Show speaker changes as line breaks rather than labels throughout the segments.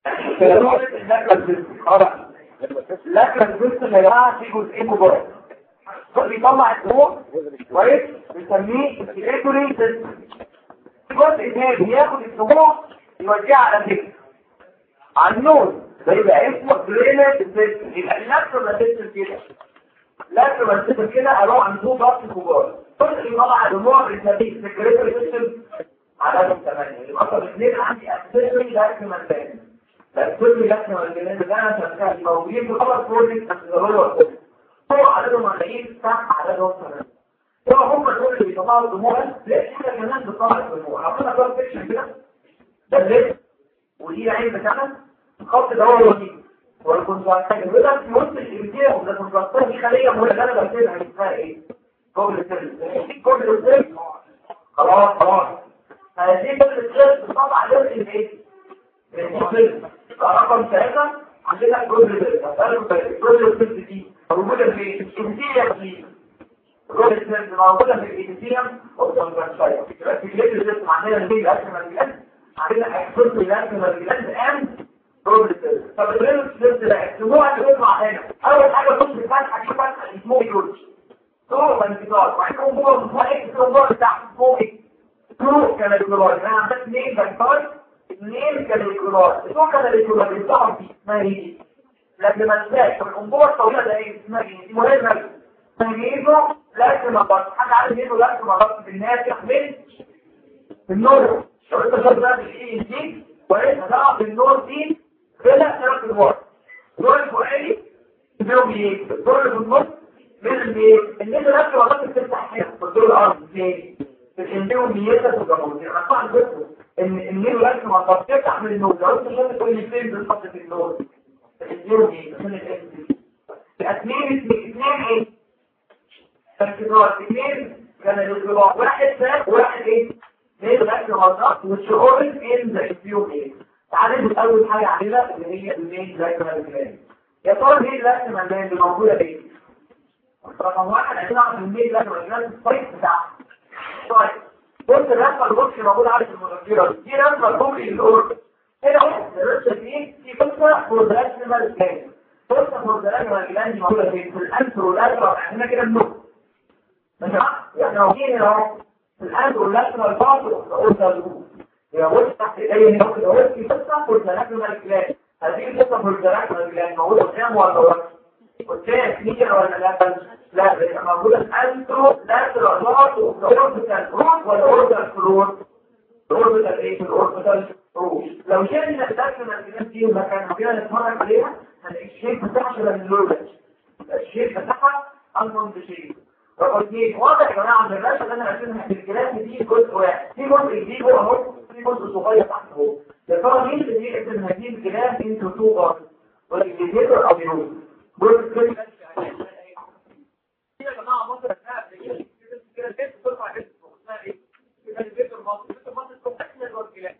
لكن الجسم يا جماعه في جزئين كبار بيطلع الضوء كويس بنسميه الكريتوري سيستم جزء تاني بياخد الضوء يوزعها على الجسم على النوز ده يبقى اسمه برينت سيستم يبقى اللاكتوما سيستم كده لاكتوما سيستم كده اروح عن ضوء ضغط كبار جزء يطلع الضوء بنسميه الكريتوري سيستم عددهم ثمانية يبقى اصلا اثنين عندي اكسسوري لاكتوما سيستم الاكسسوري لاكتوما سيستم ده انا شغال موجودين في خبر بروجكت هو هو عددهم ملايين صح عددهم ثمانية هو هم دول اللي بيطلعوا الدموع لا احنا كمان بنطلع الدموع عملنا كام سيكشن كده ده الليل ودي العين بتاعنا الخط ده هو الوسيط والكونتراكتاج بيقدر يوصل الامتياز وده الكونتراكتاج دي خليه مهمه اللي انا بكتبها اسمها ايه؟ كوبل سيل كوبل سيل خلاص خلاص هذه كوبل سيل بتطلع جزء من ايه؟ من السيل رقم ثلاثة عندنا كوبل سيل كوبل سيل دي موجودة في الكمثية في الروبل سيلز موجودة في الإيديسيوم والكونتراكشاية في الليل سيستم عندنا البيج أكمل جلاند عندنا اكسوس الأكمل جلاند أند روبل سيلز طب الروبل سيلز ده النوع اللي بيطلع هنا أول حاجة بص الفتحة دي فتحة اسمه يورج طرق الانفجار وعندهم جوه مصنع ايه الانفجار بتاع اسمه ايه؟ طرق كاناليكولار انا عندك اثنين بنكار اثنين كاناليكولار الطرق كاناليكولار اللي بتاعهم دي اسمها ايه؟ لكن ما تنساش الانبوبه الطويله ده ايه اسمها ايه دي مهمه تمييزه لازم مضغط حد عارف ايه لازم مضغط في الناس يحمل في النور لو انت شايف ده بالاي دي كويس هتقع في النور دي بلا ثلاث ادوار الدور الفوقاني فيهم ايه الدور اللي في النص من الايه اللي انت لازم مضغط تفتح هنا في الدور الارضي ازاي الانبيو ميزه في الجمهور انا طبعا قلت ان النيل لازم مضغط تفتح من النور لو انت شايف تقول لي فين بالظبط في النور الاثنين اثنين ايه تركيزات اثنين كان الانطباع واحد فات واحد ايه اثنين الاكل غلطات والشعور ان ذا فيهم ايه تعالى اول حاجه عندنا اللي هي المين ذاكره الجلان يا ترى ايه الاكل الجلان اللي موجوده ايه رقم واحد عايزين نعرف المين ذاكره الجلان السايت بتاعها طيب بص الرسمه البوكس موجوده على المذكره دي رسمه البوكس الاورد هنا الرسمه دي في قصه فوردراسمال جلاند قصه فوردراسمال جلاند موجوده في الانترولاترال احنا كده بنقول ماشي احنا موجودين هنا اهو في الانترولاترال بارت اوف ذا اورتال يبقى بص تحت ايديا هنا كده اهو في قصه فوردراسمال جلاند هذه القصه فوردراسمال جلاند موجوده قدام ولا ورا قدام نيجي ولا لا لا ده موجوده الانترولاترال بارت اوف ذا اورتال روت ولا اورتال فلور الاوربيتال ايه الاوربيتال روش لو شلنا الدكتور الجنان دي ومكان كده نتفرج عليها هنلاقي الشيب بتاعها شبه اللوبت الشيب بتاعها انون بشيب رقم اثنين واضح يا جماعه ان الرسمه اللي انا راسمها في الجراف دي جزء واحد في جزء كبير هو اهو في جزء صغير تحت اهو يا ترى مين اللي بيقسم هذه الجراف انتو تو بارت والانجليزيتور او بيروز جزء كده يا جماعه مصر اسمها كده كده بترفع اسمها ايه الانجليزيتور مصر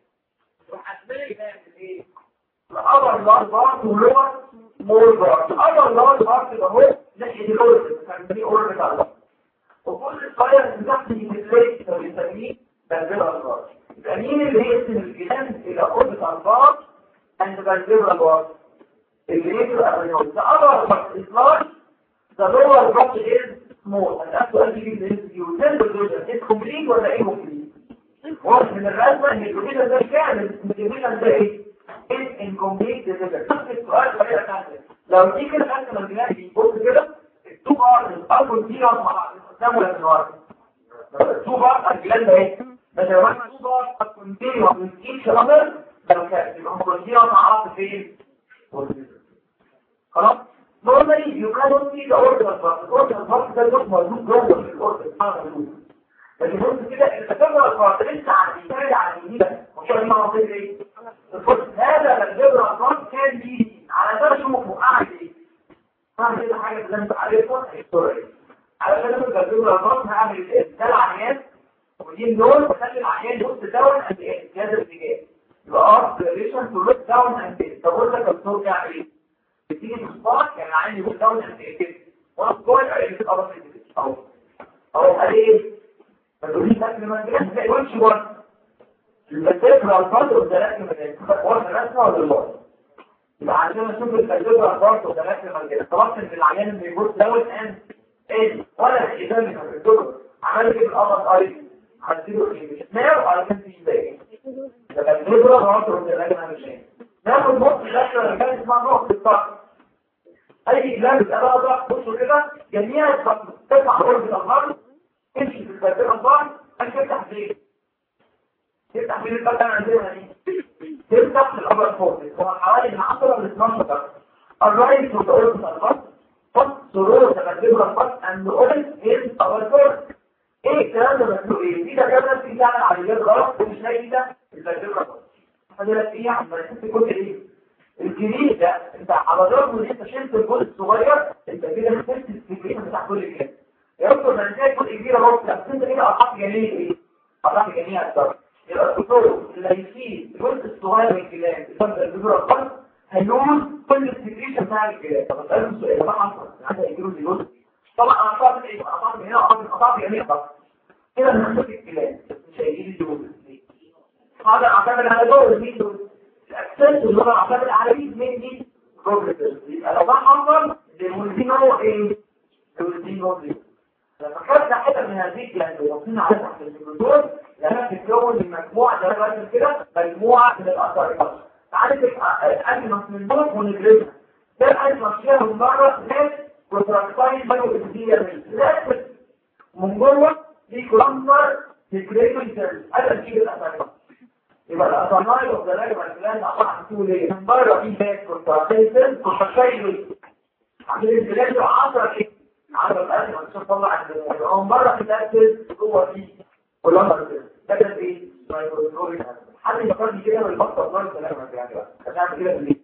الأبر لارج بارت واللور مول بارت الأبر لارج بارت ده هو ناحية الأوربت بنسميه أوربت وكل الطاير اللي تحت الفليت ده بنسميه بنزيلا البارت يبقى مين اللي يقسم الجلاند إلى أوربت البارت and بنزيلا البارت الليتر أريون the upper part is large the lower part is small and that's what you tend to do is complete ولا incomplete واضح من الرسمة ان الجميلة ده كامل الجميلة ده ايه؟ ايه انكمبليت ديزيجر نفس السؤال بطريقة ثانية لو دي كده رسمة الجناح دي بص كده التو بار الاول دي مع بعض قدام ولا من ورا التو بار الجلان ده ايه؟ بس لو احنا تو بار كونتينيوس من ايتش اذر ده كده يبقى كونتينيوس مع بعض فين؟ خلاص normally you cannot see the orbital part the orbital part ده جزء موجود جوه في الاوربت لكن بص كده التجربة الخاطئ لسه على اليمين على اليمين مش عارف ما هو ايه الفرص هذا الجبر الخاطئ كان لي على اساس اشوفه اعمل ايه اعمل كده حاجه اللي انت عارفها الصوره على اساس الجبر الخاطئ هعمل ايه ده العيان ودي اللون بخلي العيان يبص داون اند ايه جهاز الاتجاه يبقى اه ريليشن تو لوك داون اند ايه طب اقول لك الصوره بتعمل ايه بتيجي تصبح يعني العيان يبص داون اند ايه كده وانا جوه العيان بتقرب اهو اهو قال ايه فتقولي شكل ما كده تلاقي وش بره يبقى تقرا الفاضل والدلائل من الوقت الرسمه ولا الوقت يبقى عشان نشوف التجربه برضه ده لازم كده طلبت ان العيان اللي يبص دوت ان ايه ولا الإدارة اللي في الدكتور عمل كده الأمر قريب هديله ايه مش ناو على كان في ازاي ده التجربه برضه ده لازم مش ناخد نقطه الاخر اللي كانت اسمها نقطه الطاقه اي كلام بقى بقى بصوا كده جميع تطلع غرفه الغرب تمشي في التجربه الغرب تفتح فين تفتح فين الفتحه عندنا دي تفتح في الابر فوق هو حوالي من 10 ل 12 درجه الرايت والأورس الفرد فص سرور تقدمها الفرد أن أورس is our first ايه الكلام ده مكتوب ايه؟ في دكاتره في تعمل عمليات غلط ومش لاقي ده التقدمها الفرد فدلوقتي ايه عم تحس كل ايه؟ الجديد ده انت على الرغم ان انت شلت الجزء الصغير انت كده شلت السكرين بتاع كل كده يذكر ان انت جزء كبير اهو بس انت كده قطعت جميع ايه؟ قطعت جميع الضرب يبقى الدكتور اللي هيشيل الجزء الصغير من الكلام بسبب الجذور القلب هيلوز كل السكريشن بتاع الكلام طب اسالهم سؤال طبعا عندها يجيله الجزء طبعا انا قطعت ايه؟ قطعت من هنا قطعت قطعت جميع الضرب كده هنمسك الكلام مش هيجي لي الجزء هذا اعتمد على دور مين دول الاكسس اللي هو اعتمد على مين مين دي بروجريسيف يبقى لو ده حصل المولدينو ايه المولدينو دي لما خدنا حته من هذه يعني وصلنا على تحت الدكتور لما تتكون من مجموعه زي ما قلت كده مجموعه من الاثار تعالى تبقى الانيمس من دول ونجلبها ده الانيمس فيها من بره ناس وتراكتاين بايو ابيثيليا ناس من جوه دي كولامبر سيكريتوري سيلز هذا دي الاثار يبقى الأطناي والزلاج والفلان أصبح عن ليه من بره في ناس كونتراكتيشن كونتراكتيشن عشان البلاد 10 كده 10 الألف عشان تطلع عند هو من بره في تأكل جوه فيه كلها كده ده كان ايه؟ مايكروسكوبي حد يفكرني كده بالبطه الله سلامة يعني بقى هنعمل كده في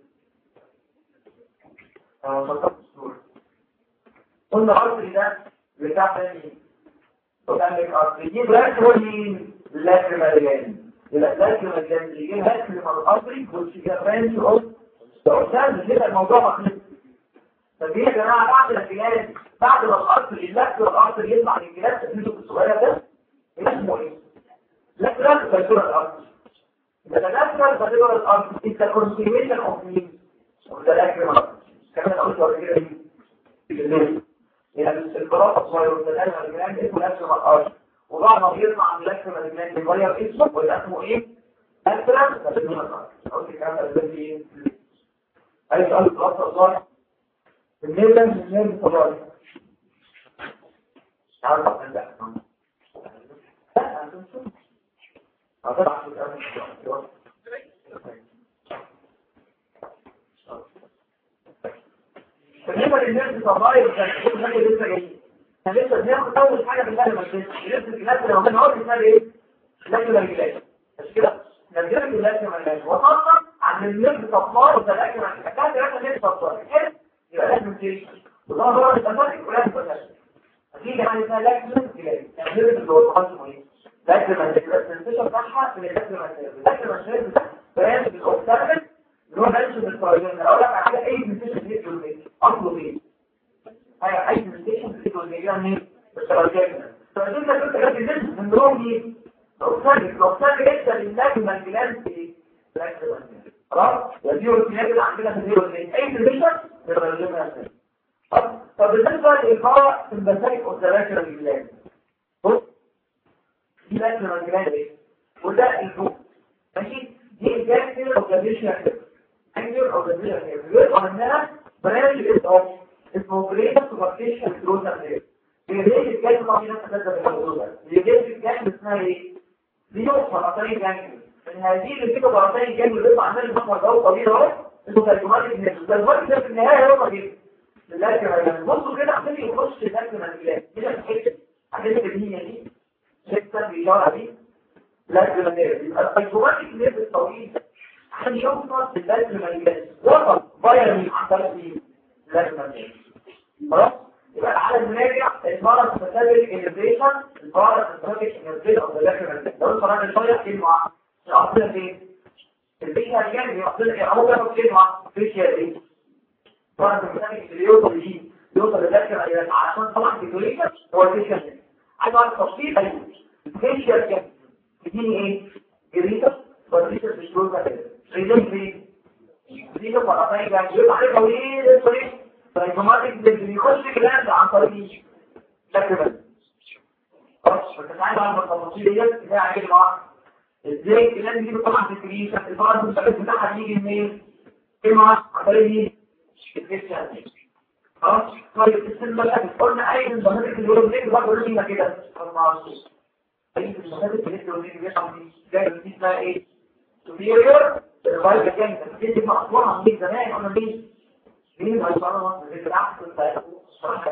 اه فكرت الصورة قلنا الأرض ده بتاع تاني وكان لك أرض يجيب لك هو مين؟ لك مليان يبقى لازم كان يجي هاكل من القصري والشجران شعوب فعشان كده الموضوع مخلص طب يا جماعه بعد الجهاز بعد ما القصر اللف والقصر يطلع من الجهاز تديله الصغيره ده اسمه ايه؟ لاترال فاتوره الارض يبقى لاترال فاتوره الارض انت كونسيويشن اوف مين؟ وده الاكل كمان قلت قبل كده ايه؟ يعني الانقراض الصغير والتدرج الجنان اسمه لاترال الارض وبعد ما بيطلع من لكن الجنان بيغير اسمه وده اسمه ايه؟ مثلا قلت الكلام ده ازاي ايه؟ اي سؤال خلاص الله بالنسبه للناس الطبيعي عارف لا لا هتطلع بالنسبه للناس الطبيعي كان حاجه لسه جايه احنا لسه بناخد اول حاجه في البلد المسجد لسه الناس اللي واخدين عرض اسمها ايه؟ لكن الجلاج مش كده؟ نرجع للجلاج الجلاج وخاصه عن النيرف سبلاي وتلاقي مع الحكايه ده النيرف سبلاي كده يبقى لازم تيجي وده بره التفاعل ولازم تفاعل في كمان اسمها لاكسن جلاج يعني النيرف اللي هو اسمه ايه؟ لاكسن السنسيشن بتاعها من اللاكسن اللاكسن اللاكسن ده بيان بالاوبسيرفنت اللي هو بيان بالفراجين لو لك على اي سنسيشن دي اصله ايه؟ هي اي سنسيشن دي يعني بالفراجين فدول ده كنت جاي جدا من رومي الاوبسيرفنت الاوبسيرفنت لسه لللاكسن الجلاج في خلاص وديو الكلاب اللي عندنا في الزيرو اثنين اي سنسيشن بنرجمها طب بالنسبه للإلقاء في المسالك والذاكره الجلاد بص دي ذاكره الجلاد ايه وده الجو ماشي دي الجاكسير اوبزرفيشن انجر اوبزرفيشن بيبقى منها برانش الاوف اسمه بريد سوبرفيشن كلوزر بيجي الجاكسير طبعا نفس هذا الموضوع ده بيجي الجاكسير اسمها ايه دي نقطه مرتين جاكسير من هذه اللي فيها مرتين الجاكسير اللي بيطلع عندنا المحور ده طويل اهو اسمه ترجمات الناس الترجمات ده في النهايه هو طبيعي لكن بصوا كده عشان يخش لكن الكلام كده الحته عشان الدنيا دي شكل بيشار دي لكن يبقى الترجمات الناس الطويل عشان يوصل للكلام الكلام وصل باير من عطار دي لكن خلاص يبقى على المراجع البارا سبيسيفيك انفيشن البارا سبيسيفيك انفيشن او لكن لو صراحه شويه كلمه اصلا فين البيئه يعني اصلا يعني ممكن اقول كلمه فيشيال ايه فرد المسامك اللي يوصل ليه يوصل للذكر الى عشان طبعا فيجوليشن هو الفيشيال عايز اعرف تفصيل ايوه الفيشيال كام بتديني ايه جريتر والفيشيال مش جوزها كده ريلين في دي نقطة طيبة يبقى عليه طويل الطريق فالجماعة بيخش كلام عن طريق شكل بس بس فتتعامل على التفاصيل ديت اللي هي عاجل معاك ازاي الكلام دي طبعا في الكريم البعض المستقبل بتاعها بيجي منين؟ ايه معاك عن طريق مين؟ الكريم خلاص طيب السن بقى قلنا اي من ضمانات الهيروجين برضه لازم كده اي من ضمانات الهيروجين بيطلع من جاي دي اسمها ايه؟ سوبيريور الفايل كان دي مقطوعه من زمان قلنا ليه؟ مين هيصنع اللي بالعكس انت راح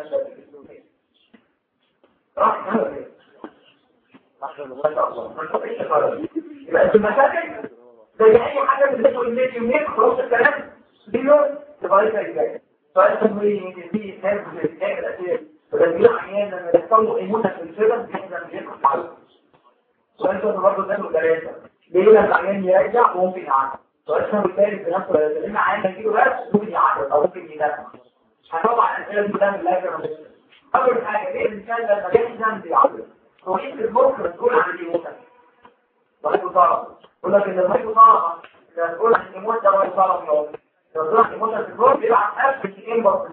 يبقى المشاكل زي اي حاجه بالنسبه للميت خلاص الكلام بيو ديفايس الجاي سؤال تمرين دي الناس بتتكلم الاسئله ولكن احيانا لما يحصل له ايموشن في الفيلم احنا بناخد عليه سؤال ده برضه ده ثلاثه ليه لما العيان يرجع ممكن يعدي سؤال الثالث في نفس الوقت لان عيان يجيله بس ممكن يعدي او ممكن يدافع هطبع الاسئله دي ده من الاخر اول حاجه ليه الانسان لما يحزن بيعدي هو ايه المخ مسؤول عن الايموشن ضغط طرف يقول لك ان الميت طرف تقول ان الموت ده هو طرف يوم لو طلع الموت في الروح بيبعت نفس الشيئين برضه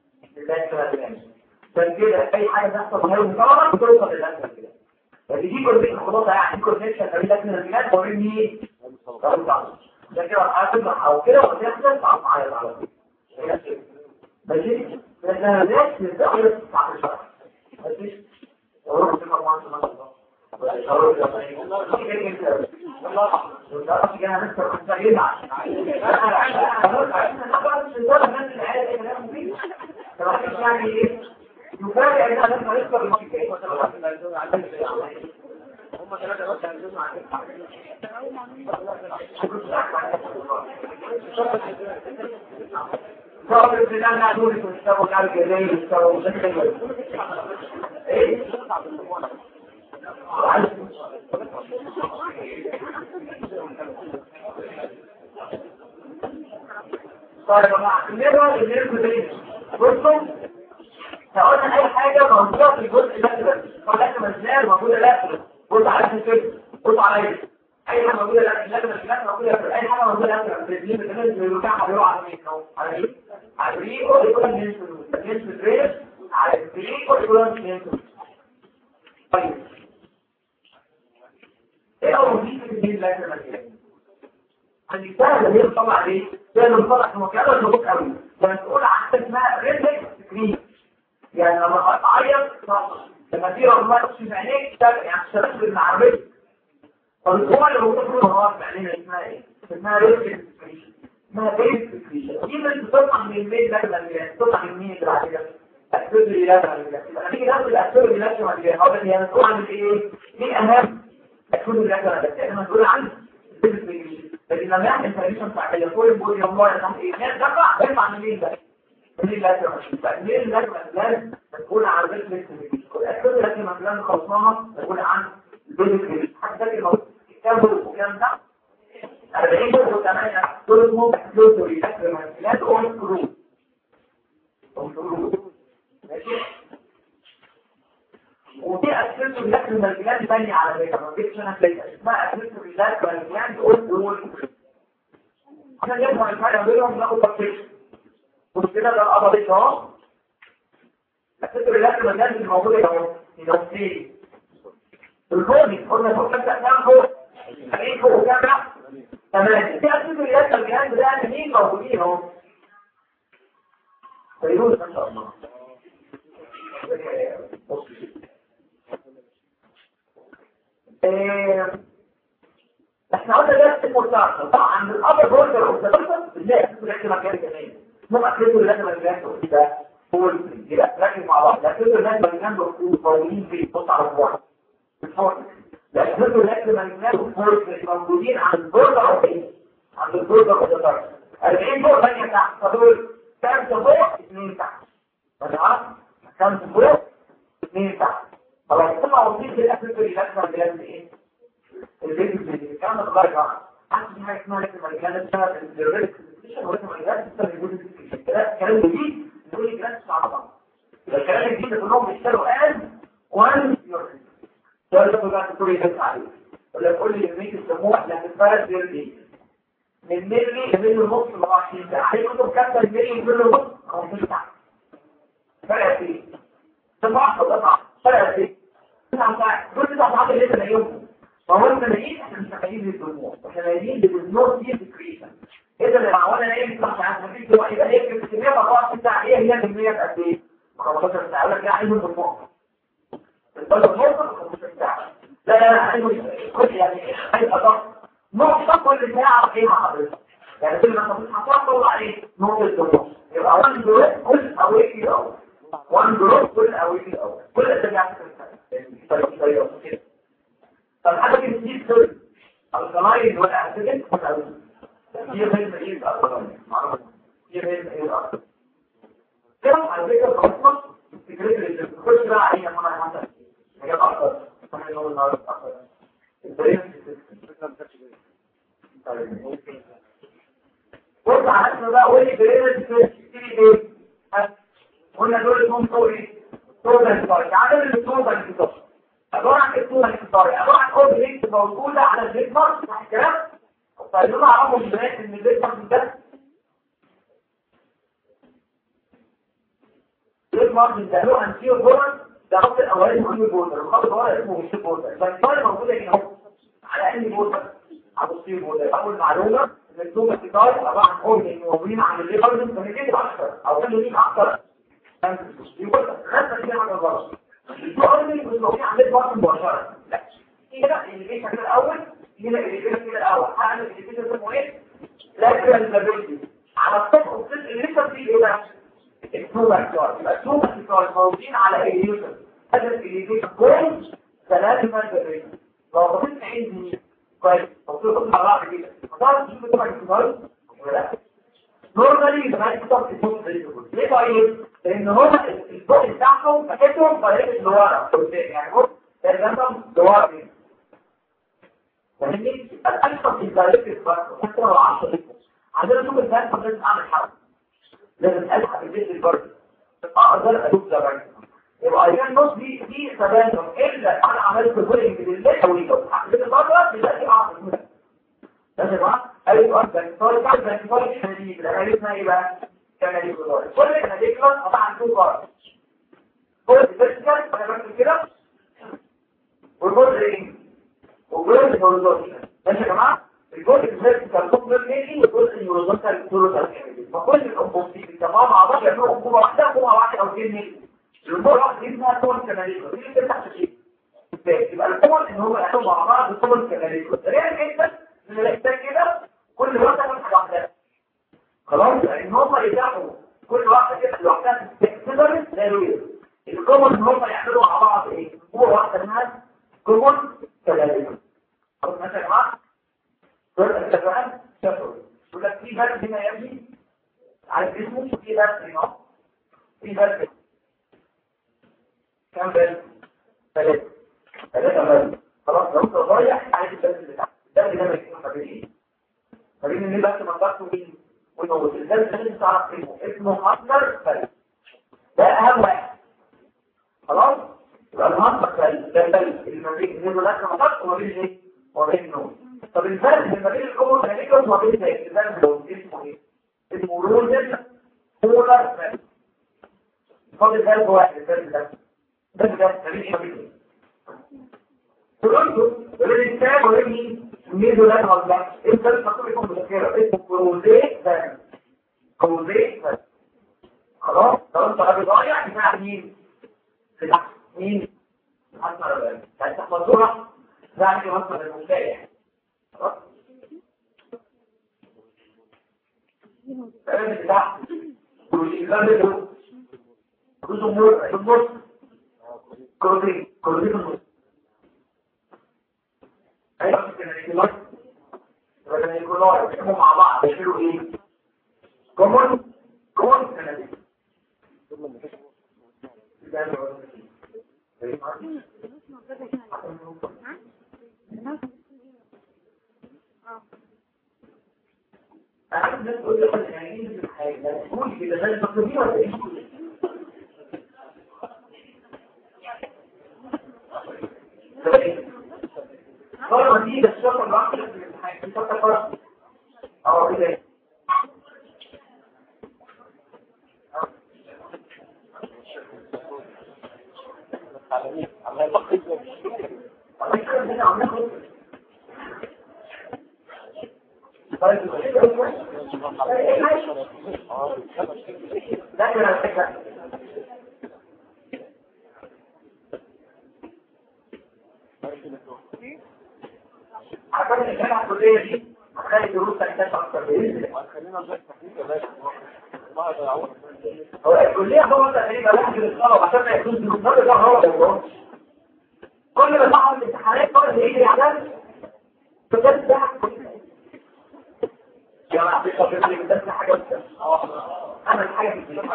عشان كده اي حاجه تحصل في الطرف بتوصل للاسفل كده فدي كورنيشن خلاص يعني كورنيشن ما بين لكن الرجال وبين مين ده كده هتطلع او كده وتحصل تعرف معايا على طول ماشي لان ده نستعمل بعد الشرح ماشي وروح في المجموعه يعني يفارق ان احنا نقدر المشكله هم ثلاثه بس هينزلوا صابر في الان نقول يشتغلوا على الجزائر يشتغلوا ايه طيب يا جماعه النيرو النيرو ده بصوا فقلنا اي حاجه موجوده في الجزء ده كده فلازم الزيار موجوده لا بص على كده بص على اي حاجه موجوده لا لازم الكلام موجوده اي حاجه موجوده لا في الدين بتنزل بتاعها بيروح على مين على ايه على الريق ويقول لك نسبه ريس على الريق ويقول لك نسبه طيب ايه اول دي في الدين لازم الكلام الانسان اللي بيطلع عليه ده بيطلع في مكانه شغل قوي لما تقول عن حاجه اسمها ريتك سكرين يعني لما تعيط لما في رغم تكشف عينيك يعني شباب بالمعرفة فالجمل اللي موجودة في المرات بعدين اسمها ايه؟ اسمها ريسك سكريشن اسمها ريسك سكريشن دي اللي بتطلع من الميل ده لما بتطلع من مين اللي بعد كده؟ الأكسور اللي لازم لما تيجي ناخد الأكسور اللي لازم بعد كده هو هي مسؤول عن ايه؟ مين أهم؟ الأكسور اللي لازم بعد كده مسؤول عن ريسك سكريشن لكن لما يعمل سكريشن صحيح يقول البودي الله يرحم ايه؟ دفع دفع من مين ده؟ مين لازم مين لازم لازم تكون على ريسك الأكثر التي مثلا خلصناها تقول عن البيزك حتى ذلك الموضوع كام والكلام ده 40 و 8 دول اسمهم اكسلوتوري لا اون كرو ماشي وفي اكسلوتوري لا المرجلات ثانيه على فكره ما فيش انا تلاقي اسمها اكسلوتوري لا المرجلات اون كرو عشان نفهم الفرق بينهم ناخد تفصيل وكده ده القضيه اهو الفكر اللي المجال اللي موجود اهو ينفسي الكودي قلنا فوق كام كام فوق ايه فوق كام تمام في الفكر اللي الجهاز ده مين موجودين اهو فيروز ما شاء الله احنا قلنا ده المرتاح طبعا الابر بوردر اوف ذا بيرسون بنلاقي في مكان كمان مو اكيد اللي لازم الجهاز ده هو يبقى ركز مع بعض لكن الناس اللي كانوا موجودين في بص على الواحد لكن الناس اللي كانوا موجودين عند البوردر عند البوردر اوف 40 فوق ثانيه تحت فدول كام فوق اثنين تحت خلاص كام فوق اثنين تحت خلاص ثم موجودين في الاساس اللي لازم بجد ايه الفيديو اللي كان متغير عندي حاجه اسمها لازم الجهاز بتاعت الديريكت ولازم الجهاز بتاعت الكلام جديد نقول الكلام مع بعض الكلام الجديد كلهم بيشتغلوا قال وان ده اللي بقى تقول لي بس عليه ولا تقول لي الميت السموح لا تتفرج غير دي من ملي لملي ونص ل 20 ساعه هي كتب كاتبه الملي وملي ونص 50 ساعه فرق ايه؟ ده صح وده صح فرق ايه؟ تسع ساعات كل تسع ساعات اللي انت نايمهم فهو انت نايم احنا مش محتاجين للدموع احنا نايمين بالنور دي ديكريشن اذا لو انا نايم تسع ساعات مفيش دموع يبقى هي الكميه 24 ساعه ايه هي الكميه قد ايه؟ 15 ساعه يقول لك لا عايز الدموع الطالب نقطه 15 ساعه لا لا لا عايز كل يعني عايز اضغط نقطه كل ساعه قيمه حضرتك يعني كل ما تصحى هتطلع عليه نقطه الدموع يبقى 1 دروب كل اويك الاول 1 دروب كل اويك الاول كل ده بيعمل طريقه طريقه كده طب حاجه بتجيب سر القلايد ولا اسيدك هي غير مجيد القلايد معروفه هي غير مجيد القلايد كده على فكره خلاص فكره اللي بتخش بقى عليها كمان مثلا هي اكتر كمان نقول النهارده اكتر بص على اسمه بقى قول لي بريد تشتري ايه قلنا دول اسمهم طول ايه طول الانتصاري عدد الطول الانتصاري عبارة عن الطول الانتصاري عبارة عن اوبجكت موجودة على الزيتمر صح الكلام طيب دول اعرفوا ازاي ان الزيتمر ده الزيتمر ده له انتيو بورد ده خط الاولاني اسمه بورد الخط الاولاني اسمه مش بورد الانتصاري موجودة هنا اهو على انهي بورد على الصير بورد اول معلومة ان الطول الانتصاري عبارة عن اوبجكت موجودين على الليبر فمكتب اكتر او كان ليه اكتر يقول خدنا دي حاجه غلط السؤال اللي بنقول عليه بقى مباشره لا كده اللي كده الاول هنا اللي كده كده الاول هعمل اللي كده اسمه ايه لكن المبادئ على السطح والجزء اللي لسه فيه ايه بقى السوبر ستار يبقى السوبر ستار موجودين على اليوتيوب هذا اليوتيوب كويس ثلاثه مبادئ لو بصيت عندي كويس بصيت على بعض كده هتعرف تشوف السوبر ستار ولا نورمالي يبقى السوبر ستار ليه طيب لان هم الضوء بتاعهم فكتهم طريقه لورا يعني بص ترجمهم لورا فاهمني الالفا في الدايركت برضه حتى لو 10 عندنا نشوف الناس لازم اعمل حركه لازم الحق الجسم برضه اقدر ادوب ده برضه يبقى ايضا النص دي دي تبادل الا انا عملت البولينج بالله او يدو عندنا بره دلوقتي اعمل يا جماعه ايوه ده صار بعد ده صار شديد ده عرفنا ايه بقى كان يقول كل الهديكلا طبعا تو بار كل الفيرتيكال انا بعمل كده والجزء ايه والجزء الهوريزونتال ماشي يا جماعه الجزء الفيرتيكال كوبلر ميلي والجزء الهوريزونتال كولوتال فكل الانبوبتين بيجمعوا مع بعض يعملوا انبوبه واحده انبوبه واحده او اثنين ميلي الانبوبه الواحده دي اسمها كون كاناليكو دي اللي بتفتح شيء يبقى الكون ان هم يعملوا مع بعض الكون كاناليكو ريال جدا ان الاحتاج كده كل واحده من واحده خلاص ان هم يدعوا كل واحده كده لوحدها تقدر ضروري الكومن ان هم يعملوا مع بعض ايه هو واحده منها كومن كذلك خلاص ماشي يا جماعه دول الاتفاقات شافوا يقول لك في بلد هنا يا ابني عارف اسمه في بلد هنا في بلد كم بلد ثلاثه ثلاثه بلد خلاص لو انت رايح عايز البلد بتاعك البلد ده ما يكون خبيرين خبيرين ان بس منطقته مين والموت الزلزال لازم تعرف اسمه اسمه أكبر فرق ده أهم واحد خلاص يبقى المنطق ده الزلزال اللي ما بين منه لك منطق وما بين ايه وما بين النور طب الفرق اللي ما بين الكون والهليكوس وما بين الزلزال ده اسمه ايه اسمه روزن بولار فرق فاضل فرق واحد الفرق ده ده بجد ما بين ايه وما بين ايه قلتوا الانسان وابني ميزو لا ولا انت المفروض يكون مذكره اسمه كروزيه ده كروزيه ده خلاص لو انت راجل ضايع بتاع مين مين حسن ربنا يعني تحفظوها ذلك مصدر المشايع خلاص فاهم بتاع كروزيه ده ده كروزيه النص كروزيه كروزيه النص ايوه الكلمات بدل الكلمات يحكموا مع بعض يشيلوا ايه كومون كومون سنتين أهم ناس تقول لك يعني ايه الحاجة تقول كده ده المقصودين ولا ايه مرة دي الشرطة الواحدة في الامتحان الشرطة فرق أو لكن الفكرة عشان الجامعة الكلية دي خلي دروس تحتاج أكتر هو الكلية هو تقريبا واحد للطلب عشان ما يكون دروس ده هو كل ما صعب الامتحانات فرض يجي عدد بجد ده جماعة بيخافوا بس حاجة أنا الحاجة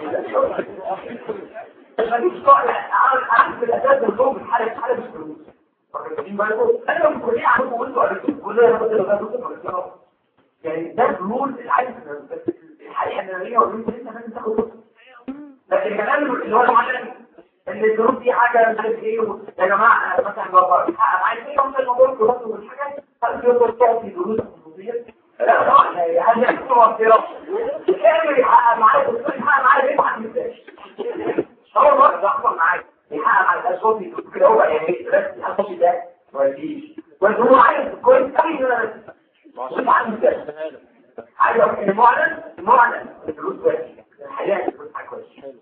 ماليش طالع أعرف الأساس الفوق الحالة حالة بالفلوس أنا من كلية عندكم وانتوا قريتوا كلية أنا بدل ما يعني ده الرول العادي الحقيقة إن هي وانتوا لسه لازم تاخدوا لكن الكلام اللي هو معلم ان الظروف دي حاجه مش عارف ايه يا جماعه مثلا لو بحقق عايز ايه هم الموضوع الدراسي والحاجات هل تقدر تعطي دروس خصوصيه لا طبعا يعني يحصل مصيره كامل يحقق معايا الدكتور يحقق معايا ليه ما عنديش هو برضه يحصل معايا يحقق على الاساس كده هو يعني بس الاساس ده ما يجيش بس هو عايز كويس قوي ان انا مش عندي عايز المعلن المعلن الدروس بس الحياه تكون حاجه كويسه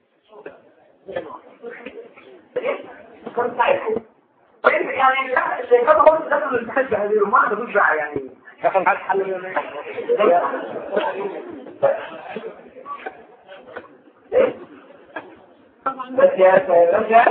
كان ساعتها يعني الشركات برضه دخلوا الاتحاد بهذه وما عندوش بقى يعني دخل على الحل بس يا بس يا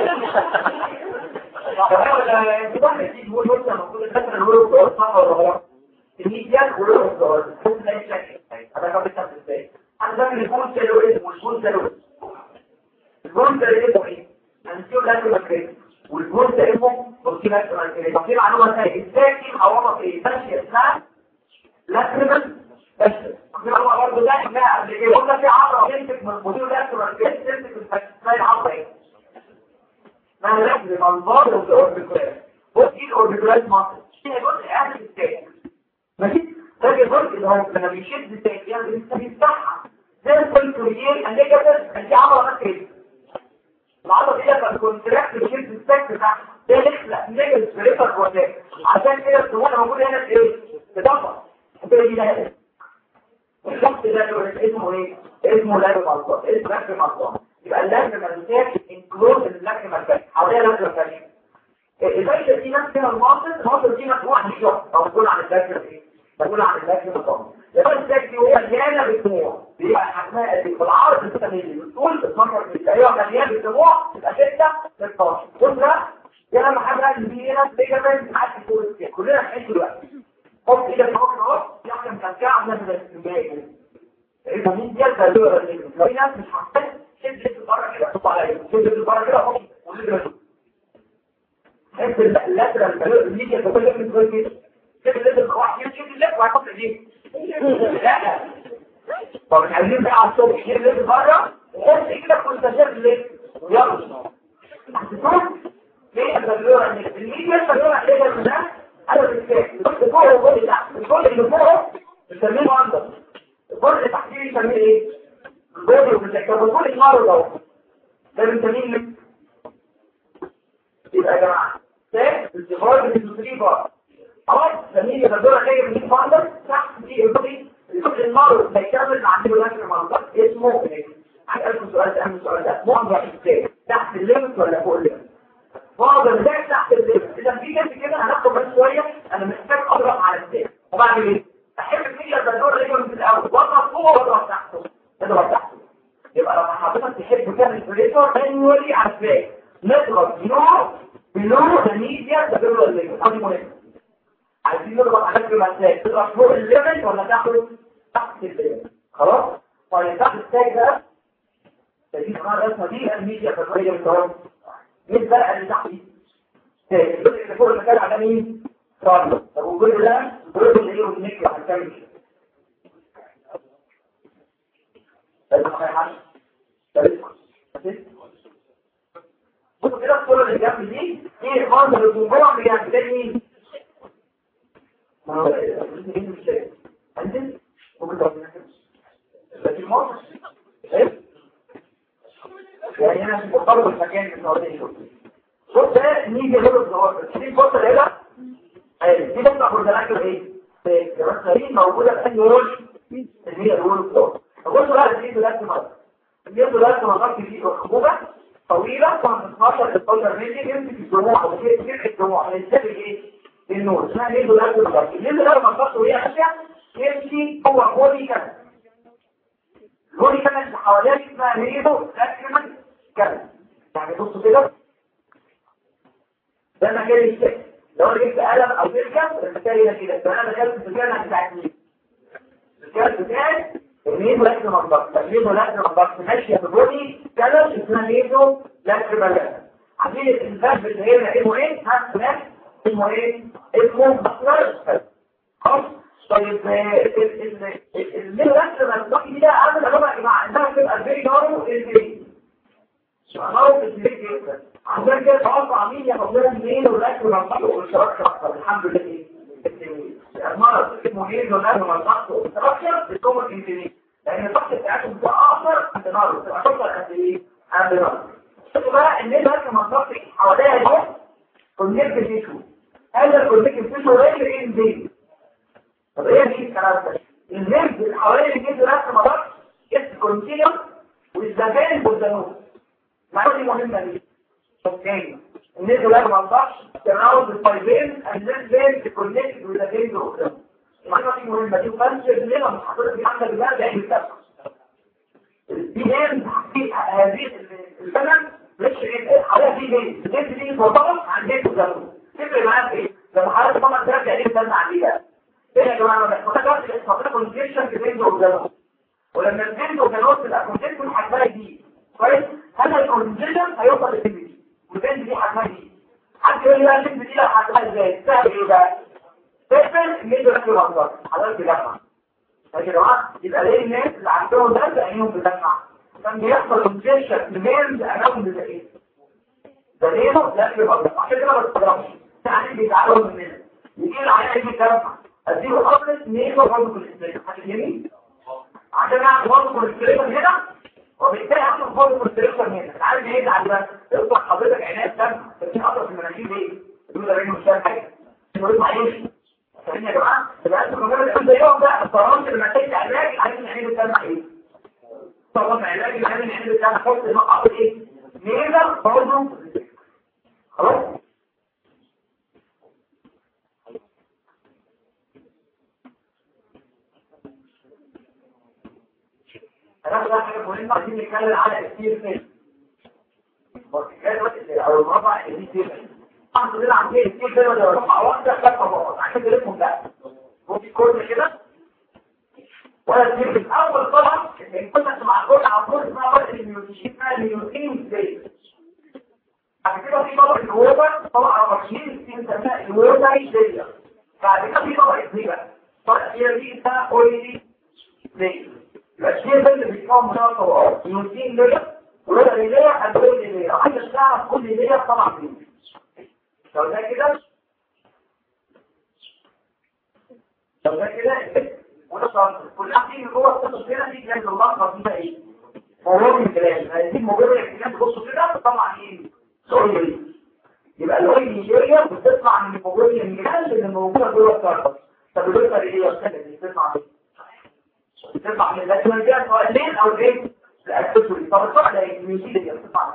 انت واحد يجي يقول قلت المفروض الفتره اللي هو الدور صح ولا غلط الميديان هو الدور بس لا يشكل هذا كان بيتعمل ازاي عندنا الجول سيلو اسمه والجول سيلو الجول سيلو اسمه ايه هنشوف لازم الكريم والجول ده اسمه بروتين الكريم طب في معلومه ثانيه ازاي في عوامل ايه ماشيه اسمها لاكريمال بس في معلومه برضه ده اسمها قبل كده قلنا في عضله تمسك من المدير لاكريمال كريم تمسك الفاكسين العضله ايه اسمها لاكريمال البار والاوربيكولار بص دي الاوربيكولار ماسل فيها جزء اهم في التاني ماشي ده الجزء اللي هو لما بيشد التاني يعني بيفتحها زي الكوليكولير الليجابل كان في عضله كده العضله دي لما الكونتراكت بيشد السك بتاعها ده يخلق نيجل سبريتر جواه عشان كده السموحه موجوده هنا في ايه؟ في ضفر دي ده الشخص ده اسمه ايه؟ اسمه لاجم مالطان اسمه لاجم مالطان يبقى اللاجم مالطان انكلود اللاجم مالطان حواليها لاجم مالطان الفايده دي نفس فيها المواصل المواصل دي مسؤول عن الشخص او مسؤول عن اللاجم ايه؟ مسؤول عن اللاجم مالطان يبقى اللاجم دي هي مليانه بالدموع بيبقى حجمها قد ايه؟ بالعرض 6 مللي بالطول 12 مللي ايوه مليان بالدموع تبقى 6 16 بص بقى يا لما حاجه اللي دي هنا ليجامنت معاك في كلنا هنعيش دلوقتي حط ايدك فوق اهو يحكم ترجع عندنا من الجاي اذا مين دي الدوره اللي في ناس مش حاطين شد شد بره كده حط عليا شد شد بره كده حط وشد حس اللاترال الميديا كل اللي بتقول كده شد اللاترال واحد شد اللاترال وهيحط ايديه لا طب عايزين بقى على الصبح شد اللاترال بره وحط ايدك وانت شد اللاترال يلا هتشوف ليه الدوره الميديا الدوره اللي ده انا بالكيف بص فوق والجول اللي تحت الجول اللي فوق بنسميه اندر الجول اللي تحتيه بنسميه ايه الجول اللي بنسميه الجول اللي نار ده ده بنسميه يبقى يا جماعه ده الزفار بالنسبه بقى خلاص بنسميه الدوره جايه من اندر تحت دي الجول الجول النار بيكمل عنده الاخر منطقه اسمه ايه هسألكم سؤال اهم سؤال ده معظم ازاي تحت الليمت ولا فوق الليمت معظم ازاي تحت الليمت اذا في جنب كده هناخد بس شويه انا محتاج اضرب على ازاي وبعد ايه احب الفيديو الدكتور اللي في الاول واضرب فوق واضرب تحته اضرب تحته يبقى لما حضرتك تحب تعمل الفريتور مانيولي على ازاي نضغط نوع بلو ميديا دبلو الليمت دي مهم عايزين نضغط على ازاي تضغط فوق الليمت ولا تاخد تحت الليمت خلاص طيب تحت ازاي بقى دي كمان الرسمه دي الميديا التقريبيه بالتوازي مين بقى اللي تحت دي الجزء اللي فوق المكان على مين طيب طب والجزء ده الجزء اللي ايه ونكر هنكمل بص كده الصوره اللي جنب دي ايه المنظر الجمهور اللي جنب ده مين عندك لكن المنظر ايه يعني انا مش مرتبط بالمكان اللي حوالين بص ده نيجي غير الظواهر دي الفتره هنا دي بتطلع بردانات ايه الرسالين موجوده في انهي رول اللي هي الول فلور بصوا بقى الايد دلوقتي مرة الايد دلوقتي مرات في خطوبة طويلة 15 16 مللي يمسك الدموع ويمسك الدموع هنستقبل ايه؟ النور اسمها ليه دلوقتي مرات اللي دلوقتي مرات وهي ماشية يمشي هو بودي كان البودي كان اللي حواليه اسمها ليدو لاكريمال كان يعني بصوا كده ده مكان الشكل لو انا جبت قلم او سلكه المكان هنا كده فانا دخلت في الكلمه بتاعت مين الكلمه بتاعت الميزو لاكس منطقه الميزو لاكس منطقه ماشيه في البودي كلام اسمها ميزو لاكس بلان عارفين الانسان اللي هنا اسمه ايه؟ ها سمعت اسمه ايه؟ اسمه بطلر خلاص طيب الميزو لاكس منطقه دي ده عامل ربع يا جماعه انها تبقى فيري نارو الفيري نارو الفيري جدا عشان كده توقع مين ياخد لنا منين والاكل منطقه والاشتراك اكتر الحمد لله المرض اسمه ايه والاكل منطقه والاشتراك الكومن انتري لان الضغط بتاعتهم بتبقى اكتر عند نار بتبقى اكتر عند ايه عند نار شوفوا بقى ان الاكل منطقه حواليها دي كونكت تيشو هذا الكونكت تيشو غير ايه دي طب ايه دي الكلام ده النيرف اللي حوالين الجسم الاكل منطقه اس كونتينيوم والزبائن والزنوب المعلومه دي مهمه ليه اوكي النيزو لا ما نضحش تراوند الفايبين الناس بين تكونكت وذاكرين قدام المعلومه دي مهمه دي وفانش لنا مش حضرتك دي عندك بقى ده ايه دي هي في هذه البلد مش ايه حواليها في ايه الجنس دي مرتبط عن جنس الزمن تفرق معايا في ايه لما حضرتك طبعا ترجع ليه تسمع عليها ايه يا جماعه ما تفكرش اسمها كونجكشن في جنس الزمن ولما الجنس الزمن تبقى كونجكشن حجمها دي كويس هذا الكونجكشن هيوصل للجنس والبنت دي حجمها دي حد يقول لي بقى البنت دي لو حجمها ازاي سهل ايه بقى تقفل الميدو ركب اكبر حضرتك تجمع ماشي يا جماعه يبقى ليه الناس اللي عندهم ده عينيهم بتجمع كان بيحصل انجكشن لمين امامهم بالذكاء ده ليه لا يبقى اكبر عشان كده ما تستغربش يعني بيتعلموا مننا يجي العيان يجي يجمع اديله قبل نيجو برضه كوليسترول هتفهمني عشان اعمل برضه كوليسترول هنا وبالتالي هتشوف برضه كوليسترول هنا عارف ايه ده عشان تطلع حضرتك عينات دم بس اقدر في المناخير ليه يقول ده مش فاهم حاجه يقول معلش فاهمين يا جماعه يبقى انتوا كمان اللي زيهم بقى الطيران اللي محتاج علاج عايزين نعمل الدم ايه طبعا علاج اللي عايزين نعمل الدم نحط نقط ايه نيزر برضه خلاص هناخد بقى حاجه مهمه عايزين نتكلم على كتير فين او الربع اللي فيه احنا بنلعب فيه كتير كده ولا ربع واحده خمسه مرات عشان كده اسمه ده ممكن كل كده ولا تجيب الاول طبعا ان كنت مع كل عصور اسمها فرق الميوتيشن اسمها الميوتين زي بعد كده في طبق الووتر طبق رشيد في مسمى الووتر زي بعد كده في طبق زي بقى طبق دي اسمها اويلي زي الاشياء ده اللي بيتكون منها طبقات الميوتين زي ولولا ليلية هتقول ليلية عايز تعرف كل ليلية طبعا فين لو ده كده لو ده كده وده صار كل واحد يجي جوه القصص هنا دي جايز اللحظه دي بقى ايه موضوع من الكلام هذه مجرد احتمال تبصوا كده تطلع ايه سوري يبقى الاويل ليلية بتطلع من الموجود الجهاز اللي موجوده جوه الكاربس طب الوتر ايه يا استاذ اللي بتطلع بتطلع من الاسمنتات سواء لين او لين الأكسسوري طب الصح ده الميوزيك اللي بتطلع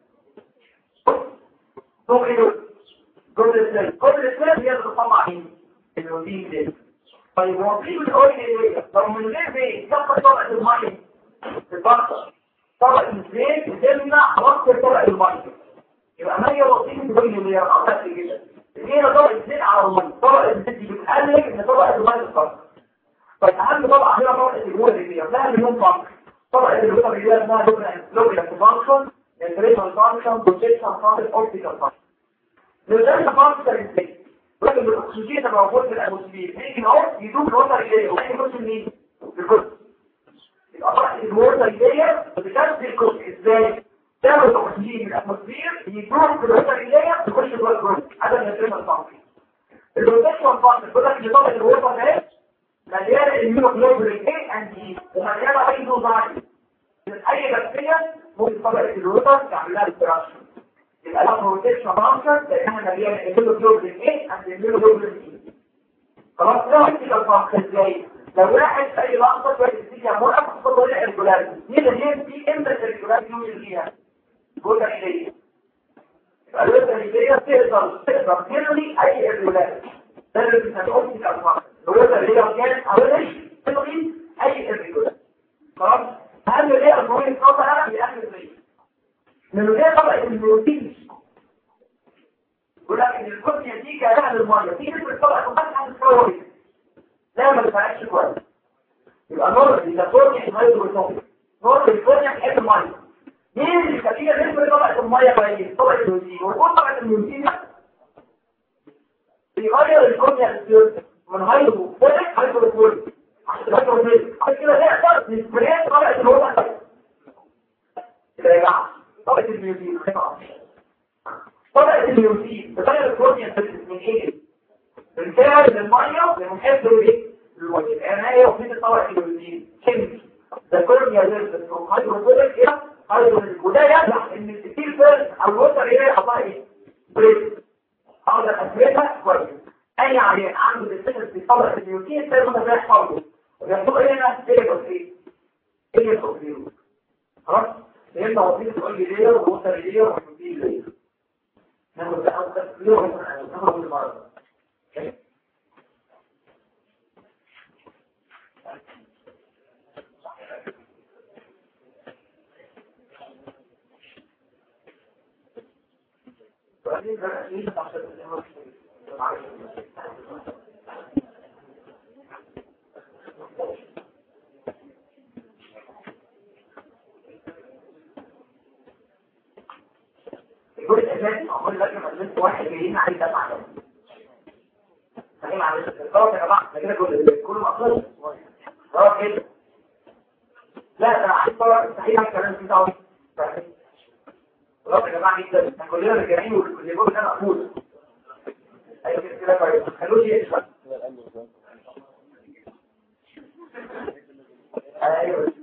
ثم إنه جملة السلام جملة السلام هي اللي بتطلع مين؟ الميوزيك ده طيب هو في الأويل إيه؟ طب من غير بيه تبقى طبقة المية في البطة طبقة الزيت بتمنع وقت طبقة المية يبقى مية بسيطة تبين اللي هي أكتر في كده هي طبقة الزيت على المية طبقة الزيت دي بتقلل إن طبقة المية تتكسر طيب أهم طبقة هنا طبقة الجوه اللي فيها لها مليون فانكشن طبعا اللي بيقدر يجي اسمها لوكال فانكشن انتريشن فانكشن بروتكشن فانكشن اوبتيكال فانكشن الانتريشن فانكشن ازاي ولكن الاكسجين اللي موجود في الاتموسفير بيجي اهو يدوب الوتر الجاي ويجي يخش منين الجزء يبقى طبعا الوتر الجاي بتكسر الجزء ازاي تاخد الاكسجين من الاتموسفير يدوب في الوتر الجاي يخش جوه الجزء هذا الانتريشن فانكشن البروتكشن فانكشن بيقول لك ان طبعا الوتر ده مليانه الميوكلوبولين A and E ومليانه ايزوزايم اي بكتيريا ممكن طبقه الوتر تعمل لها ديستراكشن يبقى لها بروتكشن فانكشن لانها مليانه الميوكلوبولين A and الميوكلوبولين E خلاص ده ايثيكال فانكشن ازاي لو واحد في اي لحظه شويه الفيزياء موقف خد طريقه الريجولاريتي مين اللي دي امتى الريجولاريتي يوم فيها جوه ايديه الوزن اللي هي تقدر تقدر تلغي اي الريجولاريتي ده اللي بنقول في الارقام الوزن اللي هي كانت تلغي تلغي اي الريجولاريتي خلاص اهم ايه المهم الخطر انا في اخر الريجولاريتي لانه ده طبعا البروتين يقول لك ان الكتله دي كانها للميه في نسبه طبعا تفتح الكلوريد لا ما بتفرقش كويس يبقى نور الكلوريد هيدروتوبيك نور الكلوريد حته الميه مين اللي كتير نسبه طبقه الميه كويس طبقه البروتين والكل طبقه البروتين بيغير الكتله من هيدروفوبيك هيدروفوبيك عشان هيدروفوبيك عشان كده هيحصل نسبه طبقه الوضع يا جماعه طبقه البروتين طبقة البروتين بتغير البروتين من ايه؟ من فعل للمية لمحيط ايه؟ للوجه يعني ايه وفيت طبقة البروتين؟ كيميكي ده كل يزيد من هيدروفيلك الى هيدروفيلك وده يدعم ان الكتير فيرس او الوتر ايه يحطها ايه؟ بريد اقدر اثبتها كويس اي عيان عنده ديستنس في طبقة البروتين لازم ازاي يحفظه ويحطوه هنا ايه بسيط ايه بسيط خلاص؟ لان وظيفة تقول لي ليه ووتر ليه وبروتين ليه ناخد بقى يوم ناخد المرض يقول الأساس أقول لك لما قلت واحد جايين عليه دفع خلينا على خلاص يا جماعة كده كل كل مقصود خلاص كده لا أنا عايز طبعا مستحيل أعمل كلام فيه طبعا خلاص يا جماعة جدا احنا كلنا راجعين واللي يقول ده مقبول أيوة كده كده كويس ما تخلوش يشوى أيوه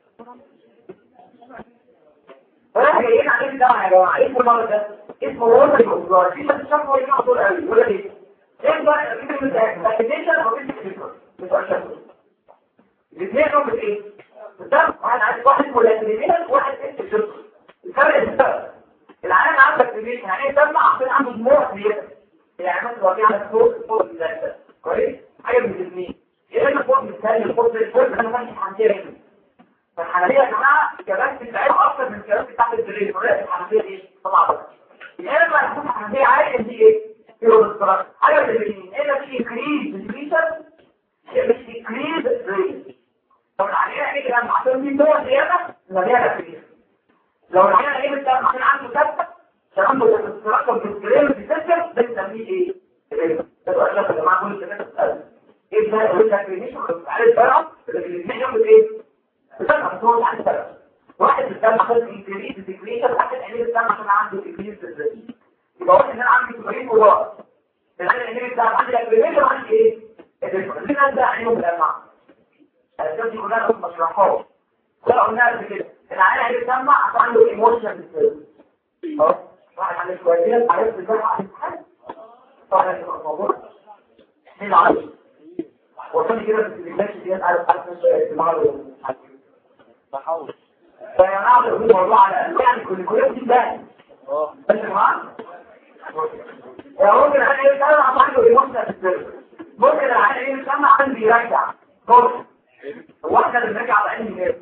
فاحنا جايين عليه ده يا جماعه ايه المرض ده اسمه وورد الكونترول في بس شافوا ايه مقصود قوي ولا ايه ايه بقى فكره الاكتيفيشن او مش عشان الاثنين دول ايه بالظبط واحد عايز واحد مولاتيفيشن واحد اكتيفيشن الفرق السبب العالم عنده اكتيفيشن يعني ايه سمع عشان عنده دموع زياده يعني مثلا واقع على فوق فوق ده كويس حاجه من الاثنين يا اما فوق مثال فوق فوق انا ماشي حنجره فالحنفيه يا جماعه الكبات بتاعتها اكتر من الكبات بتاعت الدريل ولا الحنفيه دي طبعا يا اما هتكون الحنفيه عادي دي ايه كيلو بالصراحه حاجه من الاثنين اما في انكريز ديكريشن يا مش ديكريز ريت لو العيان ايه كده عشان دي دور زياده مليانه فيه لو العيان ايه بتاع عشان عنده ثابته عشان عنده استراكشر في الدريل بتسكر ده بنسميه ايه ده اشرف يا جماعه كل الكلام ده ايه ده اللي كان عليه الفرع اللي ياخد ايه بتسمع صوت عن سبب واحد بيستنى عشان انكريز ديكريشن واحد عينيه بيستنى عشان عنده انكريز بالذات يبقى واحد انا عندي سؤالين كبار العين العينيه بتاع عندي اكريميشن وعندي ايه الاثنين ده عينيهم بالانواع الاساس دي كلها مشروحات ده قلنا قبل كده العين العينيه بتسمع عشان عنده ايموشن خلاص واحد عنده شويه عرفت ازاي هتتحل طبعا هتبقى الموضوع ايه العين وصلت كده في الماشي ديت عارف عارف السؤال
بحاول
فينعرض الموضوع على يعني كل كل دي بقى بس يا جماعه يا ممكن انا ايه انا عنده ايموشن ممكن العين ايه يسمع عشان بيرجع بص هو احنا اللي بنرجع على عين غير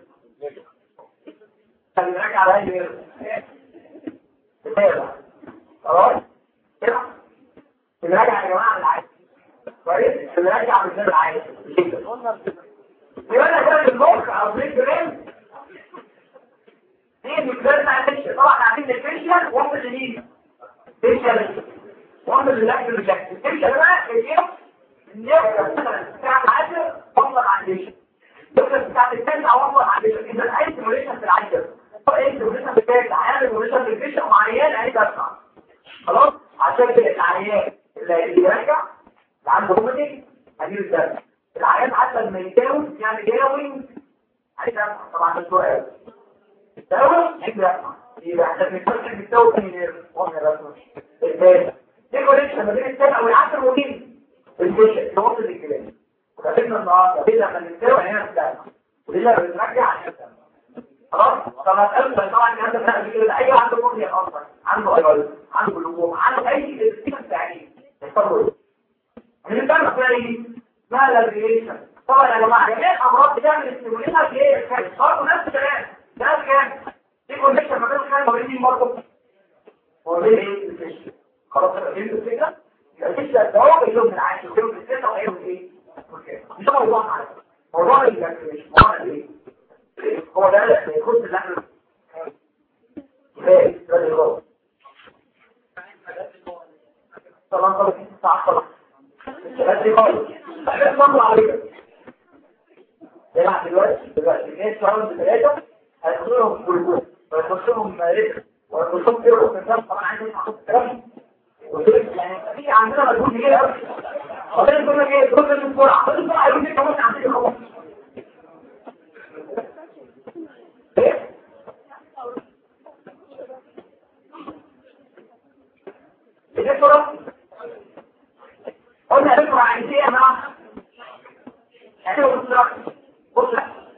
اللي بنرجع على عين غير خلاص كده بنرجع يا جماعه على العين كويس بنرجع بالذات العين يقول لك ده المخ او بريك برين دي المقدار بتاع الفيشل طبعا عارفين الفيشل وهم اللي يجي فيشل وهم اللي لاكل الريجكت الفيشل بقى ايه النيوكل بتاع العشر والله على الفيشل النيوكل بتاع التاسع والله على الفيشل اذا اي سيموليشن في العشر اي سيموليشن في التاسع عيان سيموليشن في الفيشل وعيان عايز اسمع خلاص عشان كده العيان اللي يرجع اللي عنده روماتيك هجيب الدم العيان حتى لما يتاوي يعني جاوي عايز اسمع طبعا ده سؤال التاوي يبقى يبقى احنا بنتكلم بالتاوي من واحنا رسمه الثاني دي كونكشن ما بين السبع والعشر ومين الفيشن توصل الكلام وكتبنا النهارده ليه لما نستوى هنا الدم وليه لما بنرجع هنا الدم خلاص طب هتقابل طبعا الكلام ده بتاع كده اي عنده ممكن اصلا عنده ايرل عنده لجوم عنده اي استيكس تعليم يحصل من الدم فيها ايه؟ اسمها لابريشن طبعا يا جماعه جميع الامراض بتعمل استيموليشن في ايه؟ برضه نفس الكلام ده كام؟ في كونكشن ما بين الخلايا وبين برضه هو ليه ايه؟ خلاص فهمت الفكره؟ يبقى مش الدواء بيجيب من عايش يجيب من السنه وهيعمل ايه؟ مش ده موضوع معايا موضوع اللي موضوع ايه؟ هو ده اللي يخص اللي احنا ايه ده اللي هو طبعا طبعا الساعه خلاص بدري خالص احنا نطلع عليك يلعب دلوقتي دلوقتي الناس راوند ثلاثه هيخشوا لهم جلوكوز ويخشوا لهم ريتم ويخشوا لهم كيلو طبعا عايز يسمع صوت الكلام يعني في عندنا مجهود كبير قوي خلينا نقول لك ايه كل بسرعه كل بسرعه يقول لك كمان عندنا خلاص ايه ايه بسرعه قلنا بسرعه عايز ايه يا جماعه يعني بسرعه بص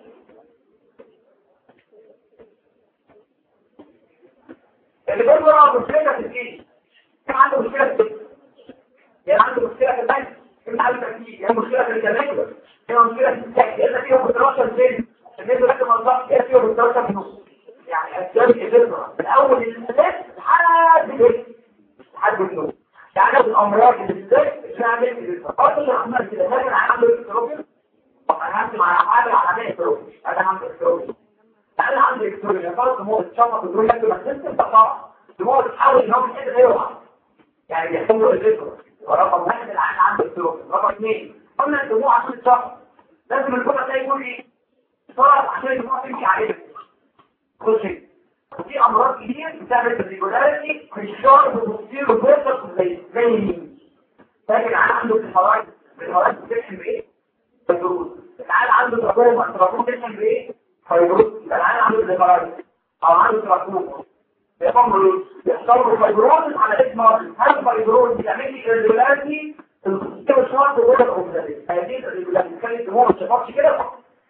اللي بسرعه مشكله في الجيش كان عنده مشكلة في البيت يعني عنده مشكلة في البنك كان عنده تركيز يعني مشكلة في الكلام كان مشكلة في السكت يعني فيهم بالدراسة الزين الناس لكن منطقة كده فيهم بالدراسة في النص يعني أسباب الفكرة من أول الأساس لحد البيت لحد النوم يعني الأمراض اللي بالذات بتعمل الفكرة أصلا عمال كده لكن عنده اكتروبيا أنا همشي مع حاجة على اكتروبيا أنا عندي اكتروبيا أنا عندي اكتروبيا فرق هو الشفط الدروس يكتب السيستم ده صعب هو بتحاول ان هو يحل غيره يعني بيحصل له الذكر ورقم واحد العين عنده السلوك رقم اثنين قلنا الدموع عشان الشخص لازم الجمعة ده يكون ايه صرف عشان الدموع تمشي عليه كل شيء وفي امراض كتير بتعمل الريجولاريتي في الشعر وتصير وبيرتك زي زي مين لكن عنده الحرائق الحرائق بتكشف بايه فيبروز العيال عنده تراكم التراكم بتكشف بايه فيبروز العيال عنده الحرائق او عنده تراكم يحصل له فيبروز على اسم هل فيبروز بيعمل لي الريجولاريتي السيستم الشرط جوه الاوبزالي هذه الريجولاريتي كانت هو ما شافش كده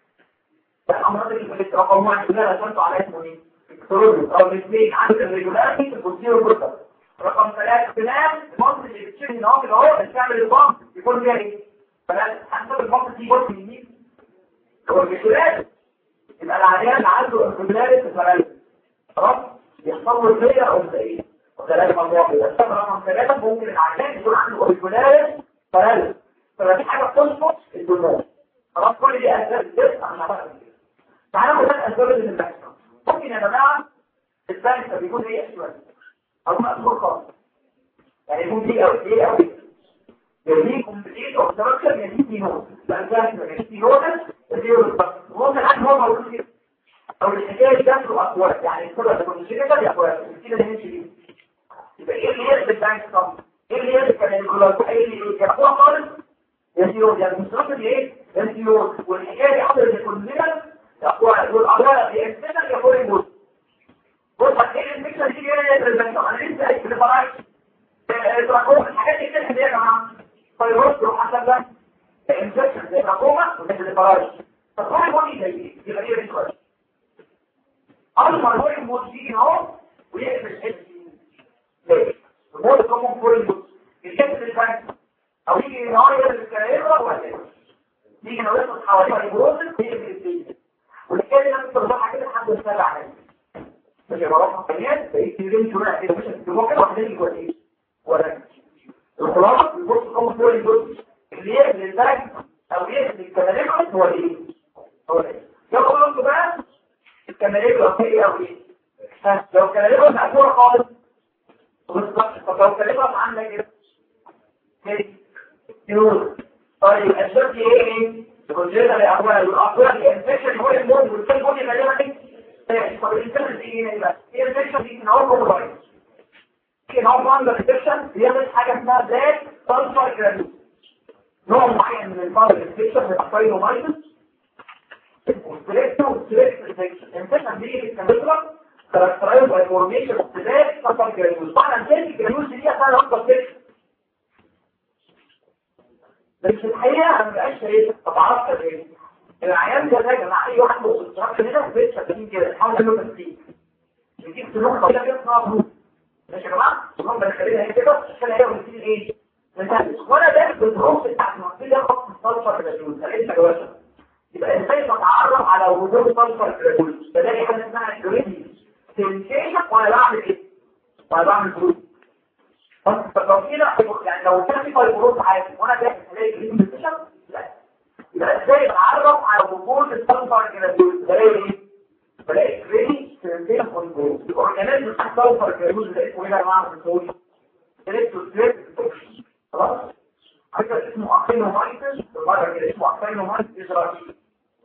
الامراض اللي في رقم واحد اللي انا رسمته على اسمه ايه الكتروني او الاثنين عند الريجولاريتي في البوزيرو بروتر رقم ثلاثة احتمال المنطقة اللي بتشيل ان هو كده اهو بتعمل البامب يكون فيها ايه فلا حسب المنطقة دي بص يمين هو الريجولاريتي يبقى العيان اللي عنده الريجولاريتي في خلاص يحصل له الفيلة او ايه وثلاثة مواقع السبب رقم ثلاثة ممكن العيان يكون عنده اوريكولاريس فراليس فما في حاجة بتنقص الدماغ خلاص كل دي اسباب الجسم احنا بقى تعالوا نقول الاسباب اللي بتحصل ممكن يا جماعة البنك بيكون ايه اسود او مقصور خالص يعني يكون دي او ايه او يديه كومبليت او تركب يديه نوت بقى ده يديه نوت يديه نوت ممكن حد هو موجود كده او الحكايه دي جات له اقوال يعني الصوره تكون كده دي اقوال كده اللي نمشي بيه يبقى ايه اللي يرد البنك طب ايه اللي يرد كان الجلوكوز ايه اللي يقوى خالص يسيرون يعني مصرف ايه يسيرون والحكايه دي حصلت كلنا اقوال والاقوال في انسان يقول يموت بص ايه الميكسر دي يرد البنك انا لسه قايل في الفراغ التراكوما الحاجات دي كده يا جماعه طيب بصوا حسب ده الانفكشن زي التراكوما وزي الفراغ فالصحيح هو ايه يبقى ايه شويه أول ما هو الموت يجي اهو ويقفل الحس ليه؟ الموت كمان فور الموت الحس الفانس أو يجي نهار يقرأ ولا يجي نهار يقرأ حواليه البروزن ويقفل الفيز والحكاية دي نفس الرضاحة كده لحد السابع عليه مش يبقى رقم ثانيات بقيت تيجي شوية كده مش هتبقى كده واحدة يجي ولا ايه؟ ولا الخلاصة البروز كمان فور الموت اللي يقفل الباك أو يقفل الكماليكوس هو ايه؟ هو ايه؟ يلا انتوا بقى الكمالية الوفية او ايه لو كمالية مقفولة خالص بالظبط طب لو كمالية عندك ايه نور طيب الاسباب دي ايه ايه الكونجيتا الاقوال والاقوال الانفكشن هو الموت والكل بودي غالبا ايه طب الانفكشن دي ايه بقى ايه الانفكشن دي ان هو كومبلايز ان هو عند الانفكشن بيعمل حاجه اسمها ذات سلفر جرانيول نوع معين من الفار الانفكشن بيبقى فاينومايتس والسلكتو والسلكت انفكشن انفكشن دي الكمبيوتر كاركترايز باي فورميشن اوف ذات سلفر جرانيول معنى ذات الجرانيول دي اسمها اكتر سلكت بس في الحقيقه انا ما بقاش شايف ما بعرفش ايه العيان ده يا جماعه اي واحد بص كده في بيت شغالين كده حاول انه تسليم يجيب سلوك طبيعي كده اسمها بروف ماشي يا جماعه هم بنخليها هي كده عشان هي بتدي ايه مثال وانا داخل بالبروف بتاعت المفروض ياخد الصلفه كده شو انت جواشة يبقى ازاي بتعرف على وجود الصلفه كده بلاقي حاجه اسمها جريدي سنسيشن وانا بعمل ايه وانا بعمل بروف لو كده يعني لو كان في فايبروز عادي وانا داخل الاقي جريدي سنسيشن لا يبقى ازاي اتعرف على وجود الصلفه كده بلاقي ايه بلاقي جريدي سنسيشن فايبروز الاورجانيزم بتاع الصلفه كده اللي اسمه ايه يا جماعه في الكود خلاص حاجة اسمه أخينومايتس بالمرة كده اسمه أخينومايتس إسرائيلي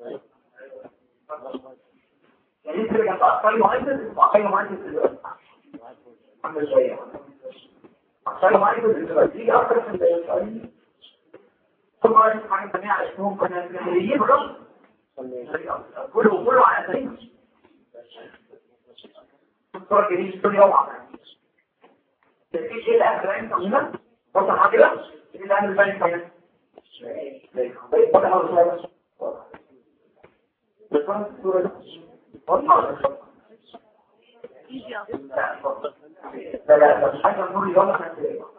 يعني انت اللي جنب أخينومايتس اسمه أخينومايتس إسرائيلي عامل شوية أخينومايتس إسرائيلي أكثر من الإسرائيلي ثم اسمه حاجة ثانية على اسمهم كنا الجمهوريين بالرغم كله كله على سنين الصورة جديد الدنيا وعلا تفكيش ايه الأخر انت هنا وصل كده ايه اللي عامل بالي كمان لا لا مش حاجة نقول يوم احنا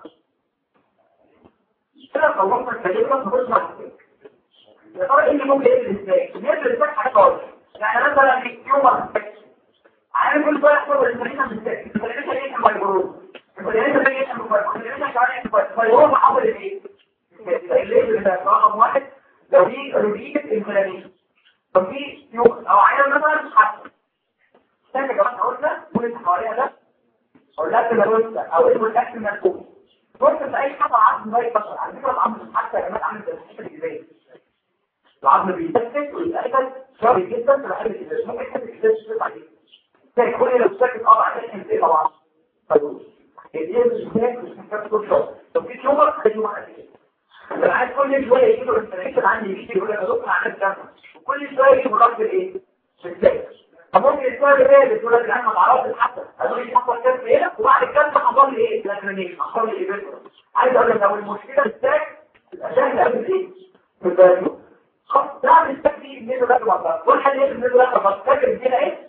كده خلصنا الكلمة نخش مع يا ترى ايه اللي ممكن يقلل ازاي؟ يقلل ازاي حاجة خالص يعني مثلا يوم عارف كل شوية يحصل الانسولين من السكر الانسولين ايه المايكروز الانسولين ده ايه المايكروز فهو محول الايه؟ اللي رقم واحد لو في ريبيت انفلاميشن لو في يوم او عيان مثلا حتى استنى كمان قلنا كل اللي حواليها ده او لا تبروستا او اسمه الاكل المركوب بص في اي حاجه عظم زي البشر على فكره العظم حتى يا جماعه عامل زي الحته الجزائيه العظم بيتسكت ويتاكل شر جدا في الحاله الجزائيه ممكن حته الجزائيه تشتغل عليه زي كل لو ساكت قطع عشان ايه طبعا طيب الدين مش هناك مش محتاج كل شهر لو في تيومر في تيومر قد كده لو عايز كل شويه يجي له الانفلاميشن عندي يجي يقول لك يا دكتور عندك دم وكل شويه يجي مضاد الايه؟ شكلك فممكن الشويه اللي جايه بتقول لك انا ما بعرفش حتى هتقول لي حصل كام هنا وبعد الكلام حصل لي ايه؟ بلاترينيشن حصل لي ايه عايز اقول لك لو المشكله بالذات تبقى سهله قوي ايه؟ في الفاليو خلاص ده مستكفي منه ده الوضع كل حد يقول منه ده الوضع فاكر كده ايه؟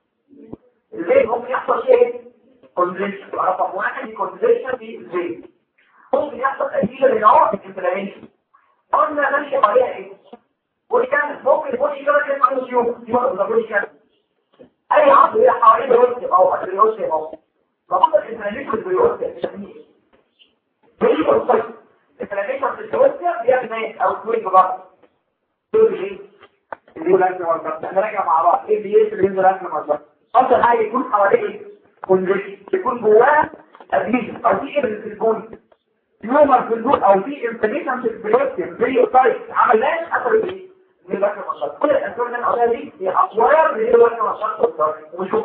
ازاي ممكن يحصل ايه كونفنشن رقم واحد كونفنشن في ازاي ممكن يحصل تأثير لنوع الانفلاميشن قلنا ماشي عليها ايه وكان ممكن يكون إجابة كلمة عنه سيوم دي مرة بقول كام أي عضو هي حوالين الوسط أو الريوسي أو فقط الانفلاميشن في الريوسي بيسميه ايه الصيف الانفلاميشن في الريوسي بيعمل ايه أو تويج بقى تقول ايه اللي يقول لك احنا راجع مع بعض ايه اللي يقفل ينزل احنا مع بعض افضل حاجه يكون حواليه كونجكشن يكون جواه ادميشن او في ايه في الجون تيومر في الجون او في انفليشن في البلوتين زي تايب عملناش اثر ايه من البشر والشر كل الاسباب اللي انا قلتها دي هي اطوار من البشر والشر وشوف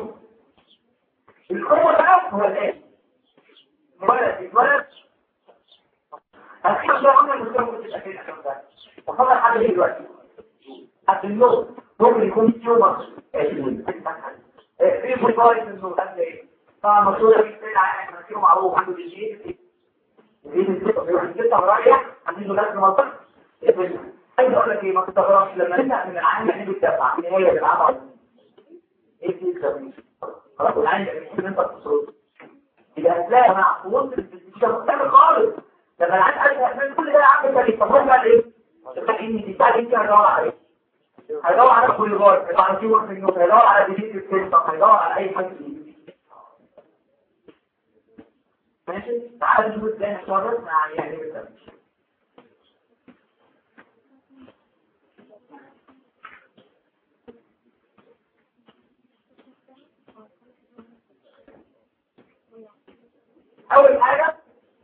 القوه بقى هو الايه اتولد اتولد الحمد لله قلنا المسلم ممكن تبقى كده وفضل حاجه دي دلوقتي حتى النوم ممكن يكون تيومر في مصاري انه قد ايه طبعا مشهور في السيد عائل مناخيره معروف عنده ديجيت دي الستة رايح عنده لازم منطق عايز اقول لك ايه ما تستغربش لما نبدا من العالم يعني بتدفع في النهايه بالعبط ايه دي خلاص العالم يعني ان انت تصرف يبقى هتلاقي يا جماعه وسط مش مختلف خالص لما العالم قال كل ده عامل زي طب بقى ايه؟ تفتح ان دي بتاع انت هتدور عليه هيدور على كل بار هيدور على كيورد في النوت هيدور على ديجيت السيستم هيدور على اي حاجه فيه ماشي تعال نشوف ازاي نتصرف مع يعني بالظبط اول حاجه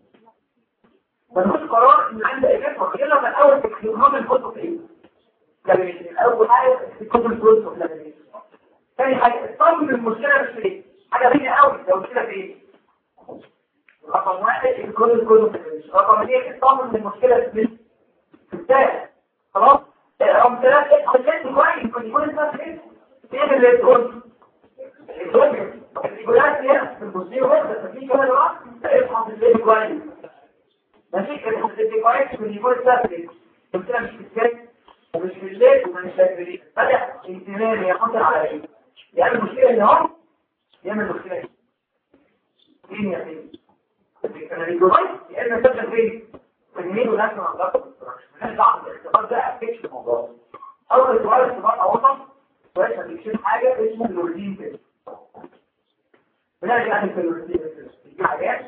بنخش قرار ان عندي اجابه وكده من اول تكنيكات الكتب ايه لامينيشن اول حاجه الكتب الكتب اوف لامينيشن ثاني حاجه الصمم المشكله في ايه حاجه غريبه قوي لو كده في ايه رقم واحد الكتب الكتب رقم اثنين الصمم المشكله في في الثالث خلاص رقم ثلاثه خليت كويس ممكن يكون اسمها ايه ايه اللي تقول الدنيا الريجولات هنا في البوزيو بس في كمان بقى افحص الليل كويس ماشي الديكوريشن من يقول السبب قلت لها مش في السبب ومش في الليل ومش في الليل بدأ اهتمامي يخطر على ايه يعمل مشكلة ان هو يعمل مشكلة ايه مين يا سيدي كان الجوائز يا اما تبقى فين في الميل وناس من عضلات مالهاش دعوه بالاختبار ده افكش الموضوع اول سؤال اختبار اوسط سؤال هتكشف حاجه اسمه الوردين كده بنرجع يعني في الوردين دي حاجات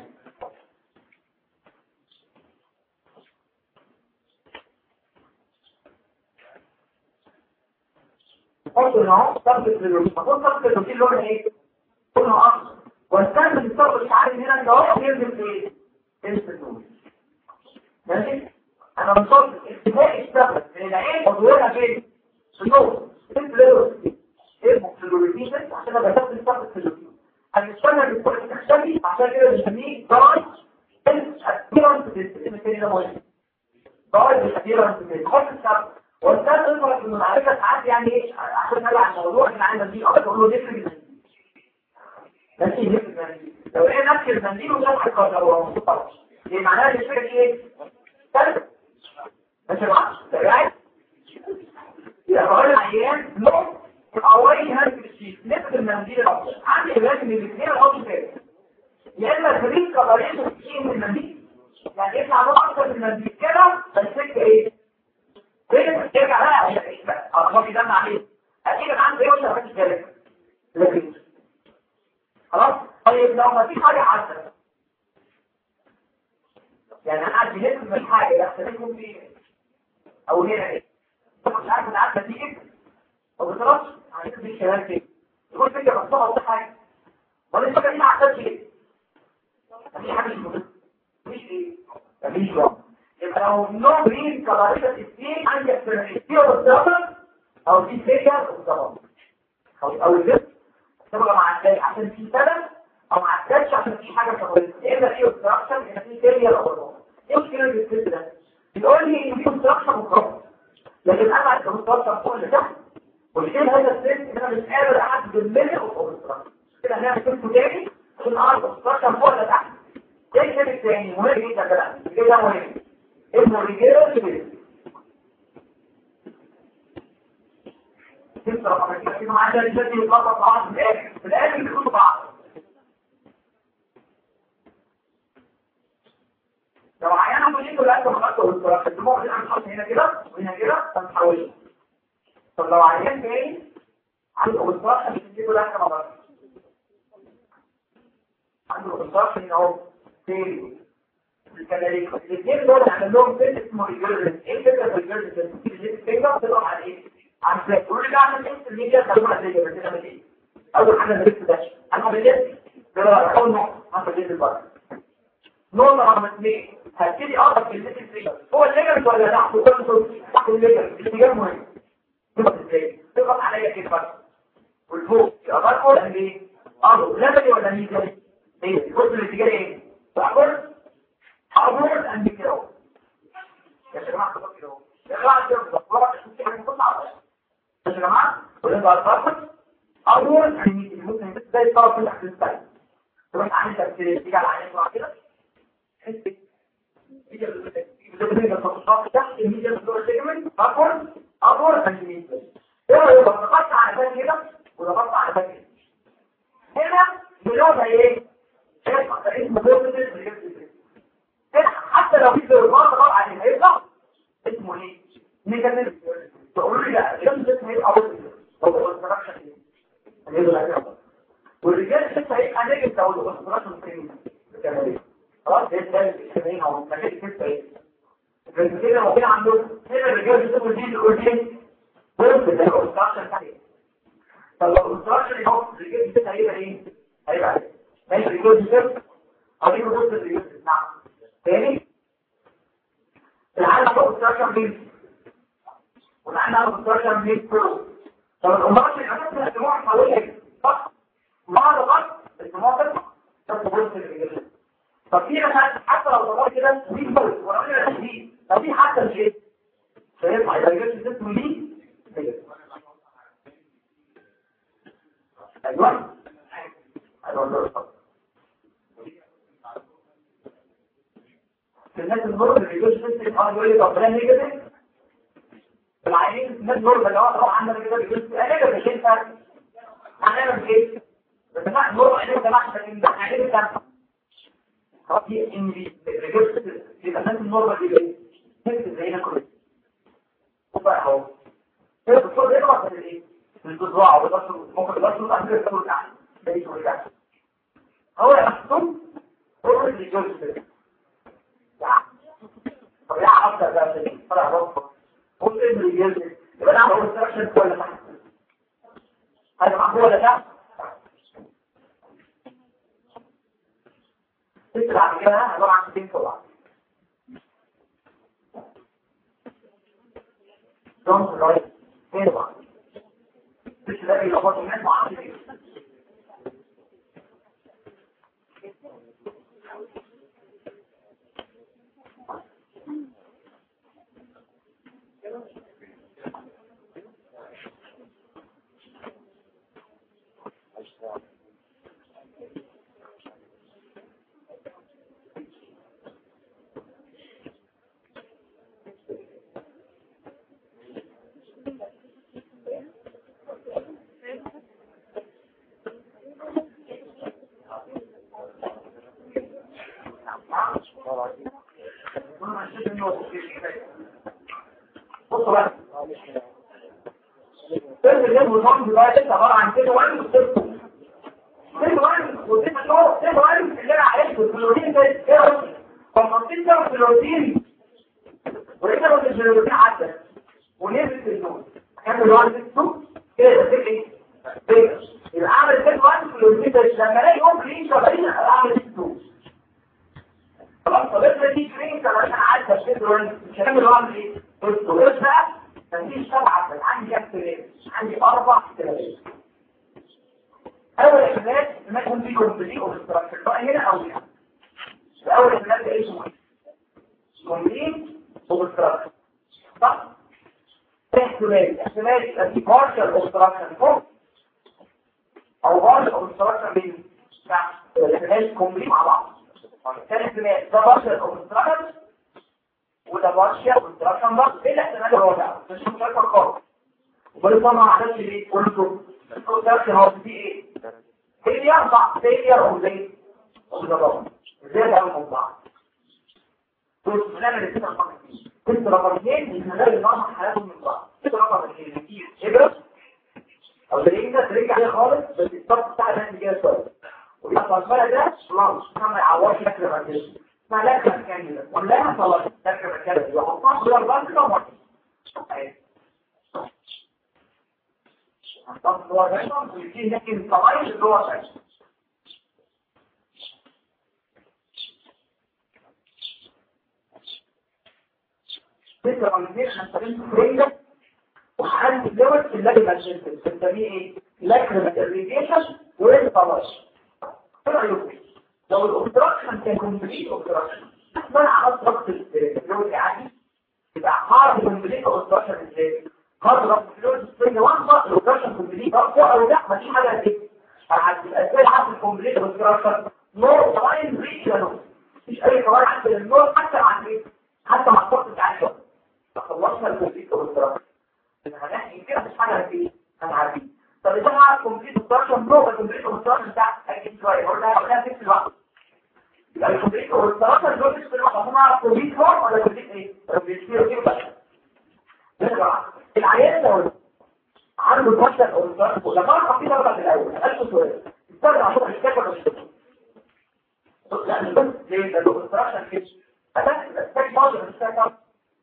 نحط هنا اهو ضغط الوردين نحط ضغط الوردين لون ايه؟ لونه اخضر واستخدم الصوت مش عارف هنا ده هو بينزل في ايه؟ بينزل في ماشي انا بصوت اتفاق اشتغل من العين وضوئها فين في النور انت ليه ايه الفلوريدين عشان انا بستخدم الصوت الفلوريدين هنشتغل بالكل تختفي عشان كده بنسميه داي الابيرنس الاسم الثاني ده مهم داي الابيرنس خط السبب والثالث يظهر في المعرفه ساعات يعني ايه عشان نرجع على الموضوع احنا عندنا دي اكتر اقول له ديفرنت ماشي ديفرنت لو ايه نفس المنديل وده الحقيقه هو مصطلح دي معناها الفكره ايه ثالث ماشي معاك رايت يا راجل عيان نو اوري هاند بالشيت نفس المنديل الابيض عندي لازم الاثنين احط كده يا اما فريق قضيه تشيل من المنديل يعني يطلع نوع اكتر من المنديل كده بس الفكره ايه كده ترجع بقى اخبار دم عليه اكيد عندي ايه ولا مفيش كده لكن خلاص طيب لو ما فيش حاجه حصلت يعني انا قاعد بنفس من حاجه يختلفون في او هنا ايه مش عارف انا عارفه دي ايه طب خلاص هنكتب الكلام كده يقول فكره مفتوحه ولا حاجه ولا الفكره دي ما عرفتش ايه مفيش حاجه مش مفيش ايه مفيش بقى يبقى لو نوع برين كباريشة اثنين عندك في والضغط او في فكره والضغط او او الجسم تبقى مع الثاني عشان في سبب او مع الثالث عشان في حاجه شغاله يا اما في اوبستراكشن يا في فيلير او ضغط ايه المشكله اللي في ده بيقول لي ان في اوبستراكشن وخلاص لكن انا عايز اوبستراكشن فوق لتحت والشيء هذا السن ان انا مش قادر اعدي الملء اوبستراكشن كده هنعمل سن تاني عشان اعرف اوبستراكشن فوق لتحت ايه الشيء الثاني مهم جدا كده كده مهم اسمه ريجيرال سبيس تبقى رقم كده كده معاه ده الجدي يتلخبط بعض في الاخر في الاخر بيكونوا بعض لو عيانا مجيبوا الأكل خلاص والصراحة الدموع اللي هنحط هنا كده وهنا كده فنحولها طب لو عيان جاي عنده بالصراحة مش نجيبوا الأكل مع بعض عنده بالصراحة هنا اهو تاني الكلاريكا الاثنين دول عمل لهم فيلم اسمه ريجرجن ايه الفكرة في الريجرجن الفكرة بتبقى على ايه؟ على الفلاش يقول لي اعمل ايه اللي هي خلونا زي كده بس ايه؟ اول حاجة نريد ده انا بدأت ده اول نقطة انا بدأت البر نقطة رقم اثنين هبتدي اقرب في الليجن فيه هو الليجن ولا تحت وكل صوت تحت الليجن الاتجاه مهم تضغط ازاي؟ تضغط عليا كده بس والفوق اغير ولا ايه؟ اه لبني ولا ميزاني؟ ايه؟ بص الاتجاه ايه؟ تعبر تعبر اند كده يا جماعه كده كده يا جماعه كده بالظبط يا جماعه ونرجع للفرق اول ممكن زي الطرف اللي تحت السايد تروح عامل تفسير تيجي على عينك كده تحت الميديا بتدور سيجمنت اكبر اكبر سنتيمتر ايه لو ضغطت على ده كده وضغطت على ده كده هنا بنوع ايه شايف اسمه بوزيتيف هنا حتى لو في ضربات ضغط عليه هيطلع اسمه ايه نيجاتيف تقول لي لا الجنب ده هيبقى بوزيتيف هو الكونستراكشن والرجال لسه هيبقى نيجاتيف لو الكونستراكشن كده خلاص ده ده السبعين او المكان الستة ايه كده موجود عندهم هنا الرجال بيسموا دي الاورجين بص ده الاوستراكشن تحت طب لو الاوستراكشن يحط الرجال الستة هيبقى ايه هيبقى ايه ماشي الرجال الستة هجيب بص الرجال نعم تاني العالم فوق الاوستراكشن مين والعالم الاوستراكشن مين برو طب الاوستراكشن اساسا الدموع حواليها صح بعد ضغط الدموع تطلع طب بص الرجال طب في مثلا حتى لو طلعوا كده دي فرق ولا كده دي طب في حتى الشيء فيطلع يبقى الجسم اسمه دي ايوه ايوه الناس النور اللي بيجوش سيستم اه يقول لي طب ده نيجاتيف العينين الناس النور اللي هو طبعا عندنا كده بيجوش انا مش هينفع هنعمل ايه بس ما نور عينين سمحت لكن ده عينين كان خلاص دي ان دي ريجوست يبقى الناس النور اللي بيجوش سيستم زينا كله وبقى اهو كده الدكتور بيقرا في الايه الجزوع وبيبص ممكن يبص على الدكتور تحت ده يقول ده هو يحكم هو اللي يجوز طب يا عبد ده طلع ربك هو اللي يجوز يبقى انا هقول سكشن ولا تحت هذا معقول ولا لا تطلع كده عباره عن 60 طلع don't write anyone مش لاقي لغات الناس معاصرين بصوا بقى سر الليل والنوم ده لسه عباره عن كده وعين وسر سر وعين وسر شو سر وعين اللي انا عرفته البروتين ده ايه فمنطقه ده البروتين ولقينا بس البروتين عدى ونزل في النوم كان الوعد السوق كده ده ايه يبقى اعمل سر وعين البروتين ده لما الاقي يوم ليه شغالين اعمل السوق خلاص طب افرض دي فريم طب انا عدى السر مش هنعمل وعد ايه بصوا بقى مفيش سبعة عندي احتمال عندي أربع احتمالات أول احتمال ما يكون في كومبليت اوبستراكشن بقى هنا أو هنا أول احتمال ده اسمه ايه؟ كومبليت اوبستراكشن صح؟ احتمال احتمال يبقى في بارشل اوبستراكشن فوق أو بارشل اوبستراكشن بين الاحتمال كومبليت مع بعض ثاني احتمال ده بارشل اوبستراكشن وده بارشيا والتراكشن برضه ايه الاحتمال الرابع مش مشاركه خالص وبرضه طبعا ما عملش ليه قلته التراكشن هو في ايه هي اربع هي او زي الضرب ازاي ده من بعض بص بنعمل الست رقم ست رقم اثنين بنلاقي نظام حالاتهم من بعض ست رقم اثنين كتير ابرز او تلاقيه ده ترجع عليه خالص بس الضغط بتاع ده كده شويه ويحصل الفرق ده خلاص ما يعورش شكل الرجل ما لا مكان كده ولا خلاص ذاكر مكان يحطها جوه البنك ده مرة هنحط جوه البنك ويجي لكن طوائل جوه البنك فكرة من الاثنين هنستخدم فريدة وحالة الدول في اللجنة ماجنتل بنسميه ايه؟ لاكريمال irrigation وريد طلاش ايه رأيكم؟ لو الاوبستراكشن كان كومبليت اوبستراكشن منع ضغط الفلويد عادي يبقى هارد كومبليت اوبستراكشن ازاي هارد ضغط الفلويد سبرينج وانضغط الاوبستراكشن كومبليت ضغط او لا ما فيش حاجه كده هتبقى ازاي عارف الكومبليت اوبستراكشن نور لاين ريجن مفيش اي قرار عند النور حتى مع ايه حتى مع الضغط بتاع الشغل فخلصنا الكومبليت اوبستراكشن هنحكي كده مش حاجه كده هنعدي طب اذا انا عارف كومبليت اوبستراكشن نور الكومبليت اوبستراكشن بتاع اكيد شويه ولا ولا في الوقت يبقى الكمبيوتر والثلاثة دول مش كل واحد عشان اعرف كمبيوتر فورم ولا كمبيوتر ايه؟ كمبيوتر ايه بقى؟ نرجع العيان لو عنده بشر او لما انا حطيت ضغط الاول سالته سؤال استنى عشان اشتكي ولا مش لا مش بس ليه ده الاوبستراكشن كده اساس الاساس برضه مش فاهم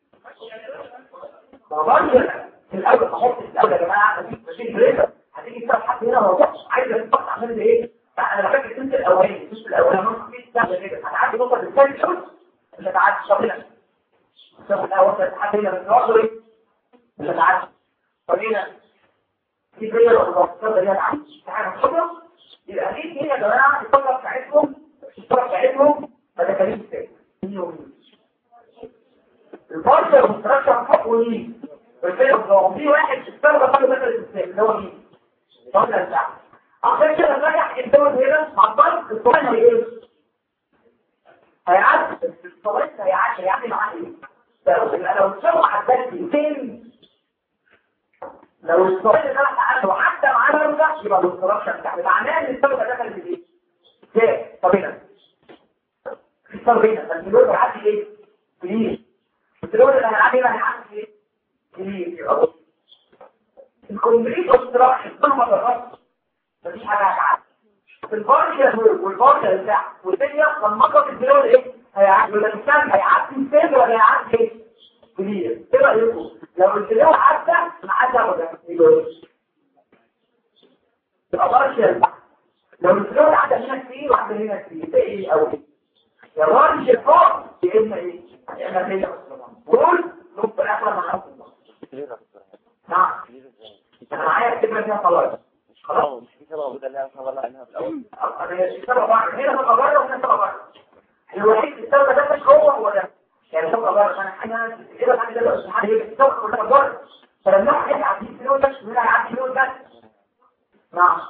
ما برضه في الاول احط في الاول يا جماعه مفيش بريكر هتيجي تفتح حد هنا ما عايز تفتح عشان ايه؟ انا فاكر السنت الاولاني السنت الاولاني ممكن في سهله كده هتعدي نقطه الثاني شوط مش هتعدي الشهر هنا الشهر الاول هتعدي هنا بس برضه ايه مش هتعدي خلينا في زي الخطه اللي هتعدي في حاجه خطره يبقى اكيد هنا يا جماعه الفتره بتاعتهم الفتره بتاعتهم ده كريم تاني البارشل كونستراكشن فوق ومين في واحد اشتغل قبل مثلا السيستم اللي هو مين؟ الطاوله بتاعته عشان كده نجح الدول هنا مع الضغط الصغير هيقل هيعدي الصلاة هيعدي هيعدي معاه ايه لو الصلاة عدت فين لو الصلاة اللي انا تعالى وعدى معاه برجع يبقى الاستراكشر بتاع معناه ان الصلاة دخلت في ايه ازاي طب هنا في صار هنا بس الدور بيعدي ايه كبير الدور اللي هنعدي هنا هيعدي ايه كبير الكومبليت اوبستراكشن كل ما ضغطت مفيش حاجه هتعدي في البارشل والبارشل بتاع والدنيا لما قط الدور ايه هيعدي ولا الانسان هيعدي السيل ولا هيعدي ايه كبير ايه رايكم لو الدور عدى ما عدى ولا يبقى يبقى بارشل لو الدور عدى هنا كتير وعدى هنا كتير ده ايه او ايه يا بارشل فوق يا اما ايه يا اما هنا دول نقطه اخر مع نعم انا معايا كلمه فيها خلاص
خلاص مش في سبب وجود اللي انا صورنا عنها في الاول
السبب واحد هنا سبب بره وهنا سبب بره الوحيد السبب ده مش هو هو ده يعني سبب بره انا حاجه كده حاجه ده بس حاجه السبب كلها بره فلما واحد يعدي فلوس بس من يعدي فلوس بس نعم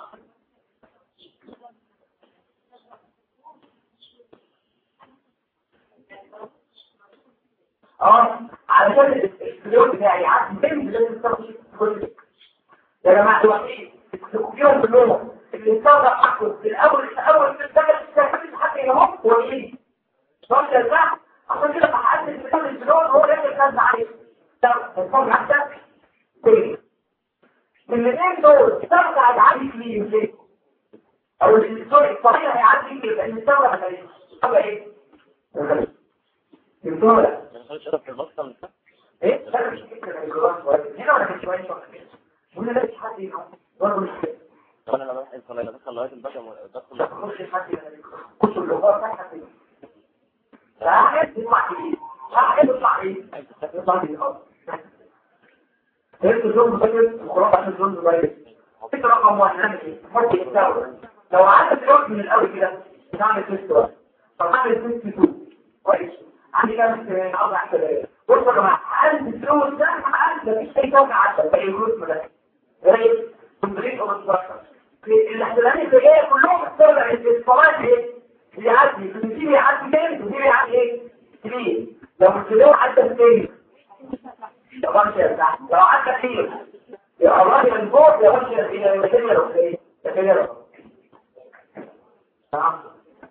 اه علشان الفلوس بتاعي يعدي فين لازم السبب كل يا جماعه دلوقتي تكون كلهم اللي صار حقه في الاول في الاول في الدخل في حتى هنا اهو هو ايه صار ده عشان كده بحدد الكتاب البلون هو اللي الناس عليه طب الفرق حتى تاني الاثنين دول ترجع عادي فيه ليه او السوري الصحيح هيعدي فيه لان الثوره هتعيش طب ايه الثوره
ما نخليش في المصدر
ايه لا مش فكره هنا ولا كان شويه ولا لا حد يقول برضه مش كده
وانا لما بحث صلاه بدخل لغايه البشر بدخل
تخش حد كل اللغات تحت فاحد يطلع ايه واحد يطلع ايه يطلع ايه انت زوم بس وخلاص عشان زوم صغير فكره رقم واحد نعمل ايه نحط التاور لو عندك الوقت من الاول كده نعمل تيست واحد طب نعمل تيست 2 كويس عندي كام عاوز احسب بصوا يا جماعه عندي الفلوس ده عندي مفيش اي توقع 10 زي الفلوس مثلا زي كومبليت اوف ستراكشر الاحتمالات اللي جايه كلهم الصوره الصلاه ايه اللي عدي بنسيب يعدي تاني ودي يعدي ايه كبير لو الكيلو عدى تاني يا باشا يا صاحبي لو عدى كتير يا الله من فوق يا باشا الى الماتيريال ايه الماتيريال تمام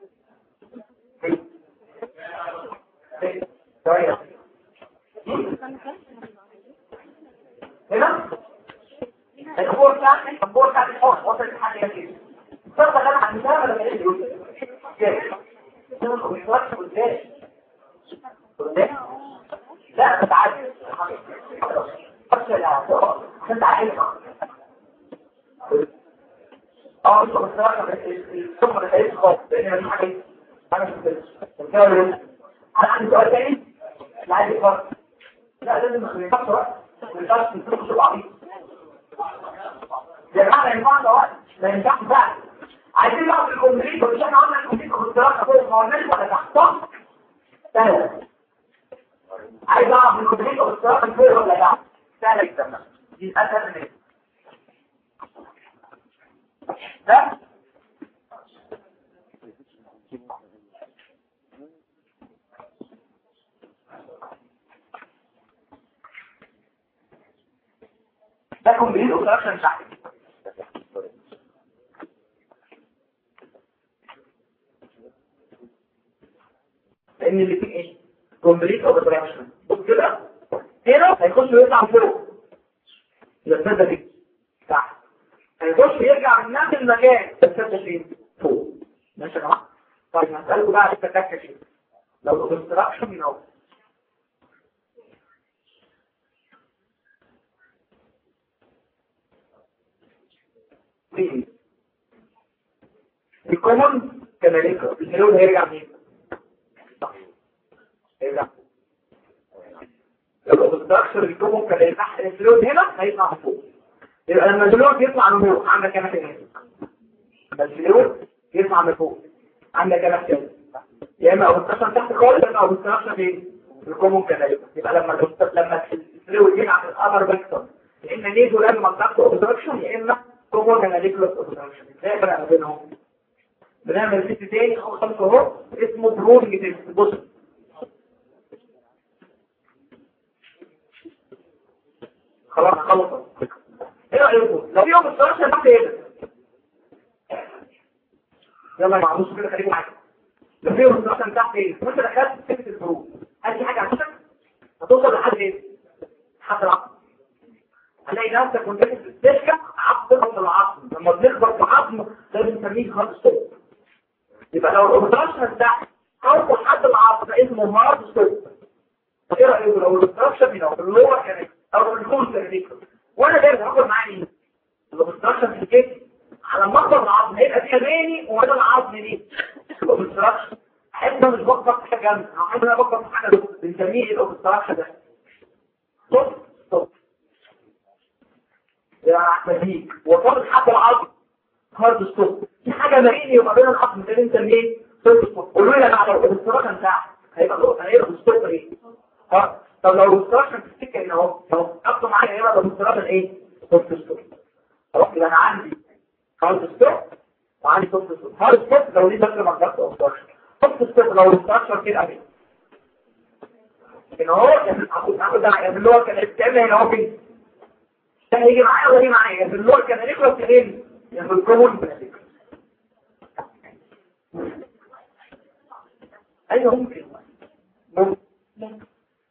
هنا الكور بتاعك الكور بتاعك الحر وصل لحد كده فرق انا عن مثال ولا ايه يقول كده مش وقت قدام قدام لا تتعدي افشل عشان تعالي اه انت بصراحه الصبح ده هيك خالص لان مفيش حاجه انا مش كده انا عندي سؤال تاني لا عايز فرق لا لازم نخلي نفس وقت ما ينفعش نسيب شغل عبيط يا جماعه ما ينفعش وقت ما ينفعش بقى عايزين نعرف الكومبليت مش احنا قلنا الكومبليت اختراق فوق ما قلناش ولا تحت صح؟ سهل عايز اعرف الكومبليت اختراق فوق ولا تحت سهل جدا دي اسهل من ده ده كومبليت اختراق تحت لان اللي فيه ايه كومبليت اوبستراكشن بص كده هنا هيخش ويطلع فوق السده دي تحت هيخش ويرجع من نفس المكان السده فين فوق ماشي يا جماعه طيب هسألكم بقى التكتك ايه لو الاوبستراكشن من اول الكومن كذلك الهلون هيرجع منين يرجع لو الاوبستراكشن الكومن كان تحت الفلويد هنا هيطلع فوق يبقى لما الفلويد يطلع من فوق عندك هنا كده لما الفلويد يطلع من فوق عندك هنا كده يا اما اوبستراكشن تحت خالص يا اما اوبستراكشن فين الكومن كذلك يبقى لما لما الفلويد يلعب في الابر فيكتور يا اما نيزو لازم منطقه اوبستراكشن يا اما كومن كذلك اوبستراكشن ازاي بقى بينهم بنعمل ست تاني او خمسه اهو اسمه برولنج تيست بص خلاص خلص ايه رايكم لو في اوبستراكشن تحت ايه يلا يا معلوش كده خليكم معايا لو في اوبستراكشن تحت ايه وانت دخلت سكه الفروق هل في حاجه عندك هتوصل لحد ايه حد العقل هتلاقي نفسك وانت في السكه عقد تخبط العظم لما بنخبط في عظم ده بنسميه هارد ستوب يبقى لو الاوبستراكشن تحت اوصل حد العظم ده اسمه هارد ستوب ايه رايكم لو الاوبستراكشن هنا في اللور كانت او في الكول كانت وانا دايما هاخد معايا مين الاوبستراكشن في الكتف على مقدر العظم هيبقى فيها بيني وبين العظم دي الاوبستراكشن احب مش بفكر في حاجه جامده احب انا بفكر في حاجه بنسميه الاوبستراكشن ده ستوب ستوب يا احمد وصلت حد العظم هارد ستوب في حاجه ما بيني وما بين العظم ده بنسميه ستوب ستوب قولوا لي انا على الاوبستراكشن بتاعها هيبقى هيبقى ستوب ايه ها طب لو الاوبستراكشن في السكه هنا اهو لو اخده معايا هيبقى الاوبستراكشن ايه ستوب ستوب خلاص يبقى انا عندي هارد ستوب وعندي ستوب ستوب هارد ستوب لو دي بس مقدار اوبستراكشن ستوب ستوب لو الاوبستراكشن كده اهي ان هو هاخد هاخد ده اللي هو كان بتعمل هنا اهو كده ده هيجي معايا ولا هيجي معايا في اللور كان نيكولاس فين يعني في الكومون ايوه ممكن ممكن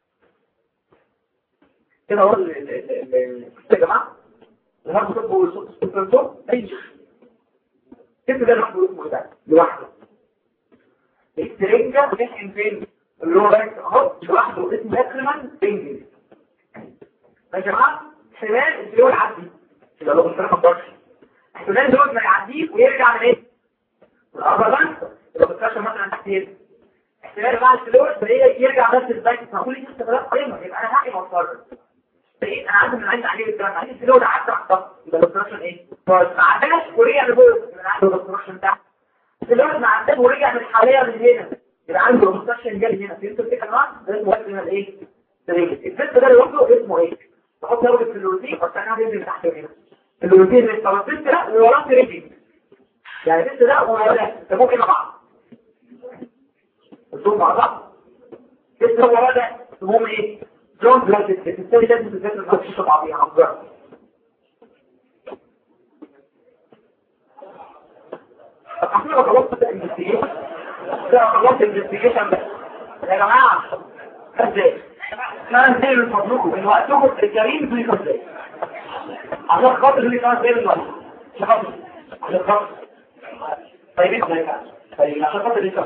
كده هو يا جماعه الهرم صوت والصوت الصوت صوت اي كيف ده لوحده اسمه ده لوحده الترنجة بتحقن فين اللي هو رايت اهو لوحده اسمه اكرمان بنجل يا جماعه احتمال الفلو يعدي يبقى لو مش ما احتمال الفلو ما يعديش ويرجع من ايه الاربعه يبقى بتكشف مثلا تحت ايه احتمال مع الفلو يرجع بس البايت هقول لي استغلال قيمه يبقى انا هحكي مصدر بقيت انا عايز من عايز عليه الكلام عايز الفلو ده عدى على يبقى الاوبستراكشن ايه ما عداش ورجع لفوق يبقى عنده الاوبستراكشن تحت الفلو ما عداش ورجع من الحاليه من هنا يبقى عنده الاوبستراكشن جاي هنا فهمتوا الفكره معايا ده اسمه اسمه الايه الفلو ده لوحده اسمه ايه تحط درجة في الروتين بس انا بينزل تحت هنا الروتين اللي طب البنت ده ووراه رجلي يعني البنت ده ووراه ده ممكن مع بعض الصوم مع بعض البنت ده وراه ده اسمهم ايه جون بلاد التالي لازم تذاكر الناس تشرب بعضيها عبارة طب احنا لو خلصت الانفستيجيشن ده خلصت الانفستيجيشن بس يا جماعه ازاي كان زي من فضلكم من وقتكم الكريم في ازاي عشان خاطر اللي كان زي من وقتكم عشان خاطر عشان خاطر طيب ازاي طيب عشان خاطر اللي كان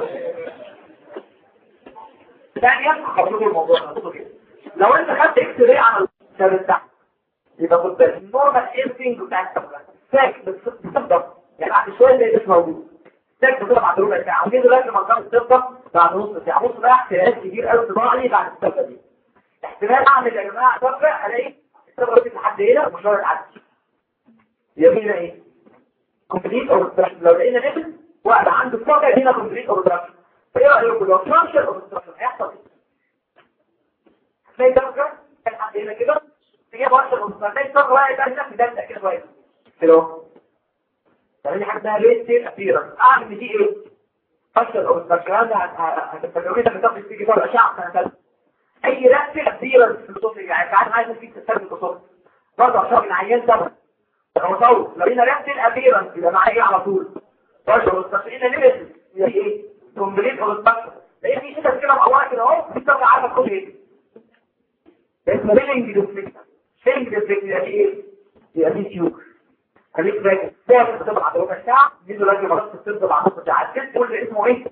ثانيا خاطروا الموضوع لو انت خدت اكس راي على الكتاب بتاعك يبقى خد بالك النورمال ايرثينج بتاع الكتاب ساك بتفضل يعني بعد شويه اللي مش موجود ساك بتفضل بعد ربع ساعه ودي دلوقتي لما كانت تفضل بعد نص ساعه نص ساعه احتياجات كبير قوي تضاع لي بعد الكتابه دي احتمال اعمل يا جماعه اتوقع الاقي الثغره دي لحد هنا ومش هقدر اعدي يبقى ايه كومبليت او لو لقينا نفس واحد عنده ثغره هنا كومبليت او دراكشن ايه رايكم لو ترانشر او دراكشن هيحصل ايه تلاقي ثغره كان حد هنا كده تيجي واحده او تلاقي ثغره واحد هنا في ده كده كويس كده تعملي حاجه اسمها ليست اخيرا اعمل دي ايه فشل او دراكشن ده هتفتكروا كده بتاخد تيجي فوق اشعه سنه ثالثه اي رأس كبيرة في الصوت يعني ساعات عايز فيك تستخدم الصوت برضه عشان العيان ده لو صوت لو لقينا رأس الابيرنس يبقى معاه ايه على طول برضه مستشفينا ليميت يعني ايه كومبليت او سبكتر لقيت في شده كده مقوره كده اهو بتطلع عارفه تكون ايه اسمه بيلنج ديفليكت بيلنج ديفليكت يعني ايه يعني دي تيوب خليك فاكر ده بتطلع بعد ربع ساعه دي دلوقتي مرات بتطلع بعد نص ساعه الست كل اسمه ايه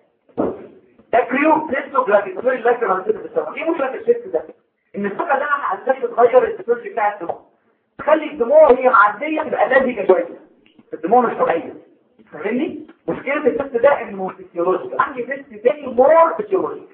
تكريو تيستو جلافيك دول اللي لازم ننزل بالسبب ايه مشكله الشيست ده ان الثقه ده انا عايزك تغير التكنولوجي بتاع الدموع تخلي الدموع هي معديه تبقى لازجه شويه الدموع مش طبيعيه فاهمني مشكله الشيست ده انه فيسيولوجي عندي شيست تاني مور فيسيولوجي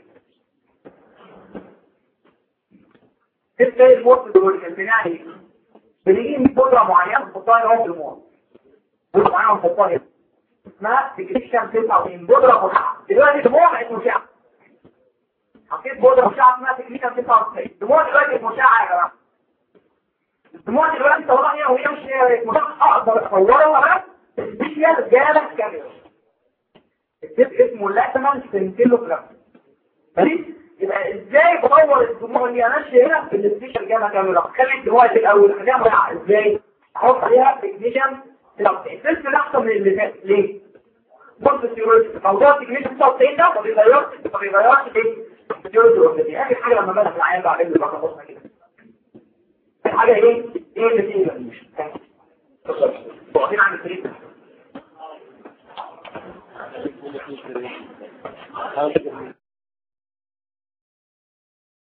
شيست تاني مور فيسيولوجي يعني بنجيب بودره معينه نحطها هنا في الدموع بودره معينه نحطها هنا اسمها سكريشن 99 بودرة مشعة دلوقتي دموع بقت مشعة حطيت بودرة مشعة اسمها سكريشن 99 دموع دلوقتي مشعة يا جماعة الدموع دلوقتي طالما هي وهي مش مشعة اقدر اصورها مش هي رجالة كاميرا التيب اسمه لاتمان سنتيلو جرام ماشي يبقى ازاي بدور الدموع اللي ماشيه هنا في الستيشن جامعه كامله خلي الدموع في الاول خليها مريحه ازاي احط عليها تكنيشن السلسله الاحسن من اللي فات ليه بص السيولوجي موضوع التكنيشن 99 ده ما بيغيرش ما بيغيرش ايه السيولوجي اخر حاجه لما بدأ في العيان بعمل له بقى بص كده حاجه ايه ايه اللي فيه التكنيشن واقفين عند التريد
Thank you.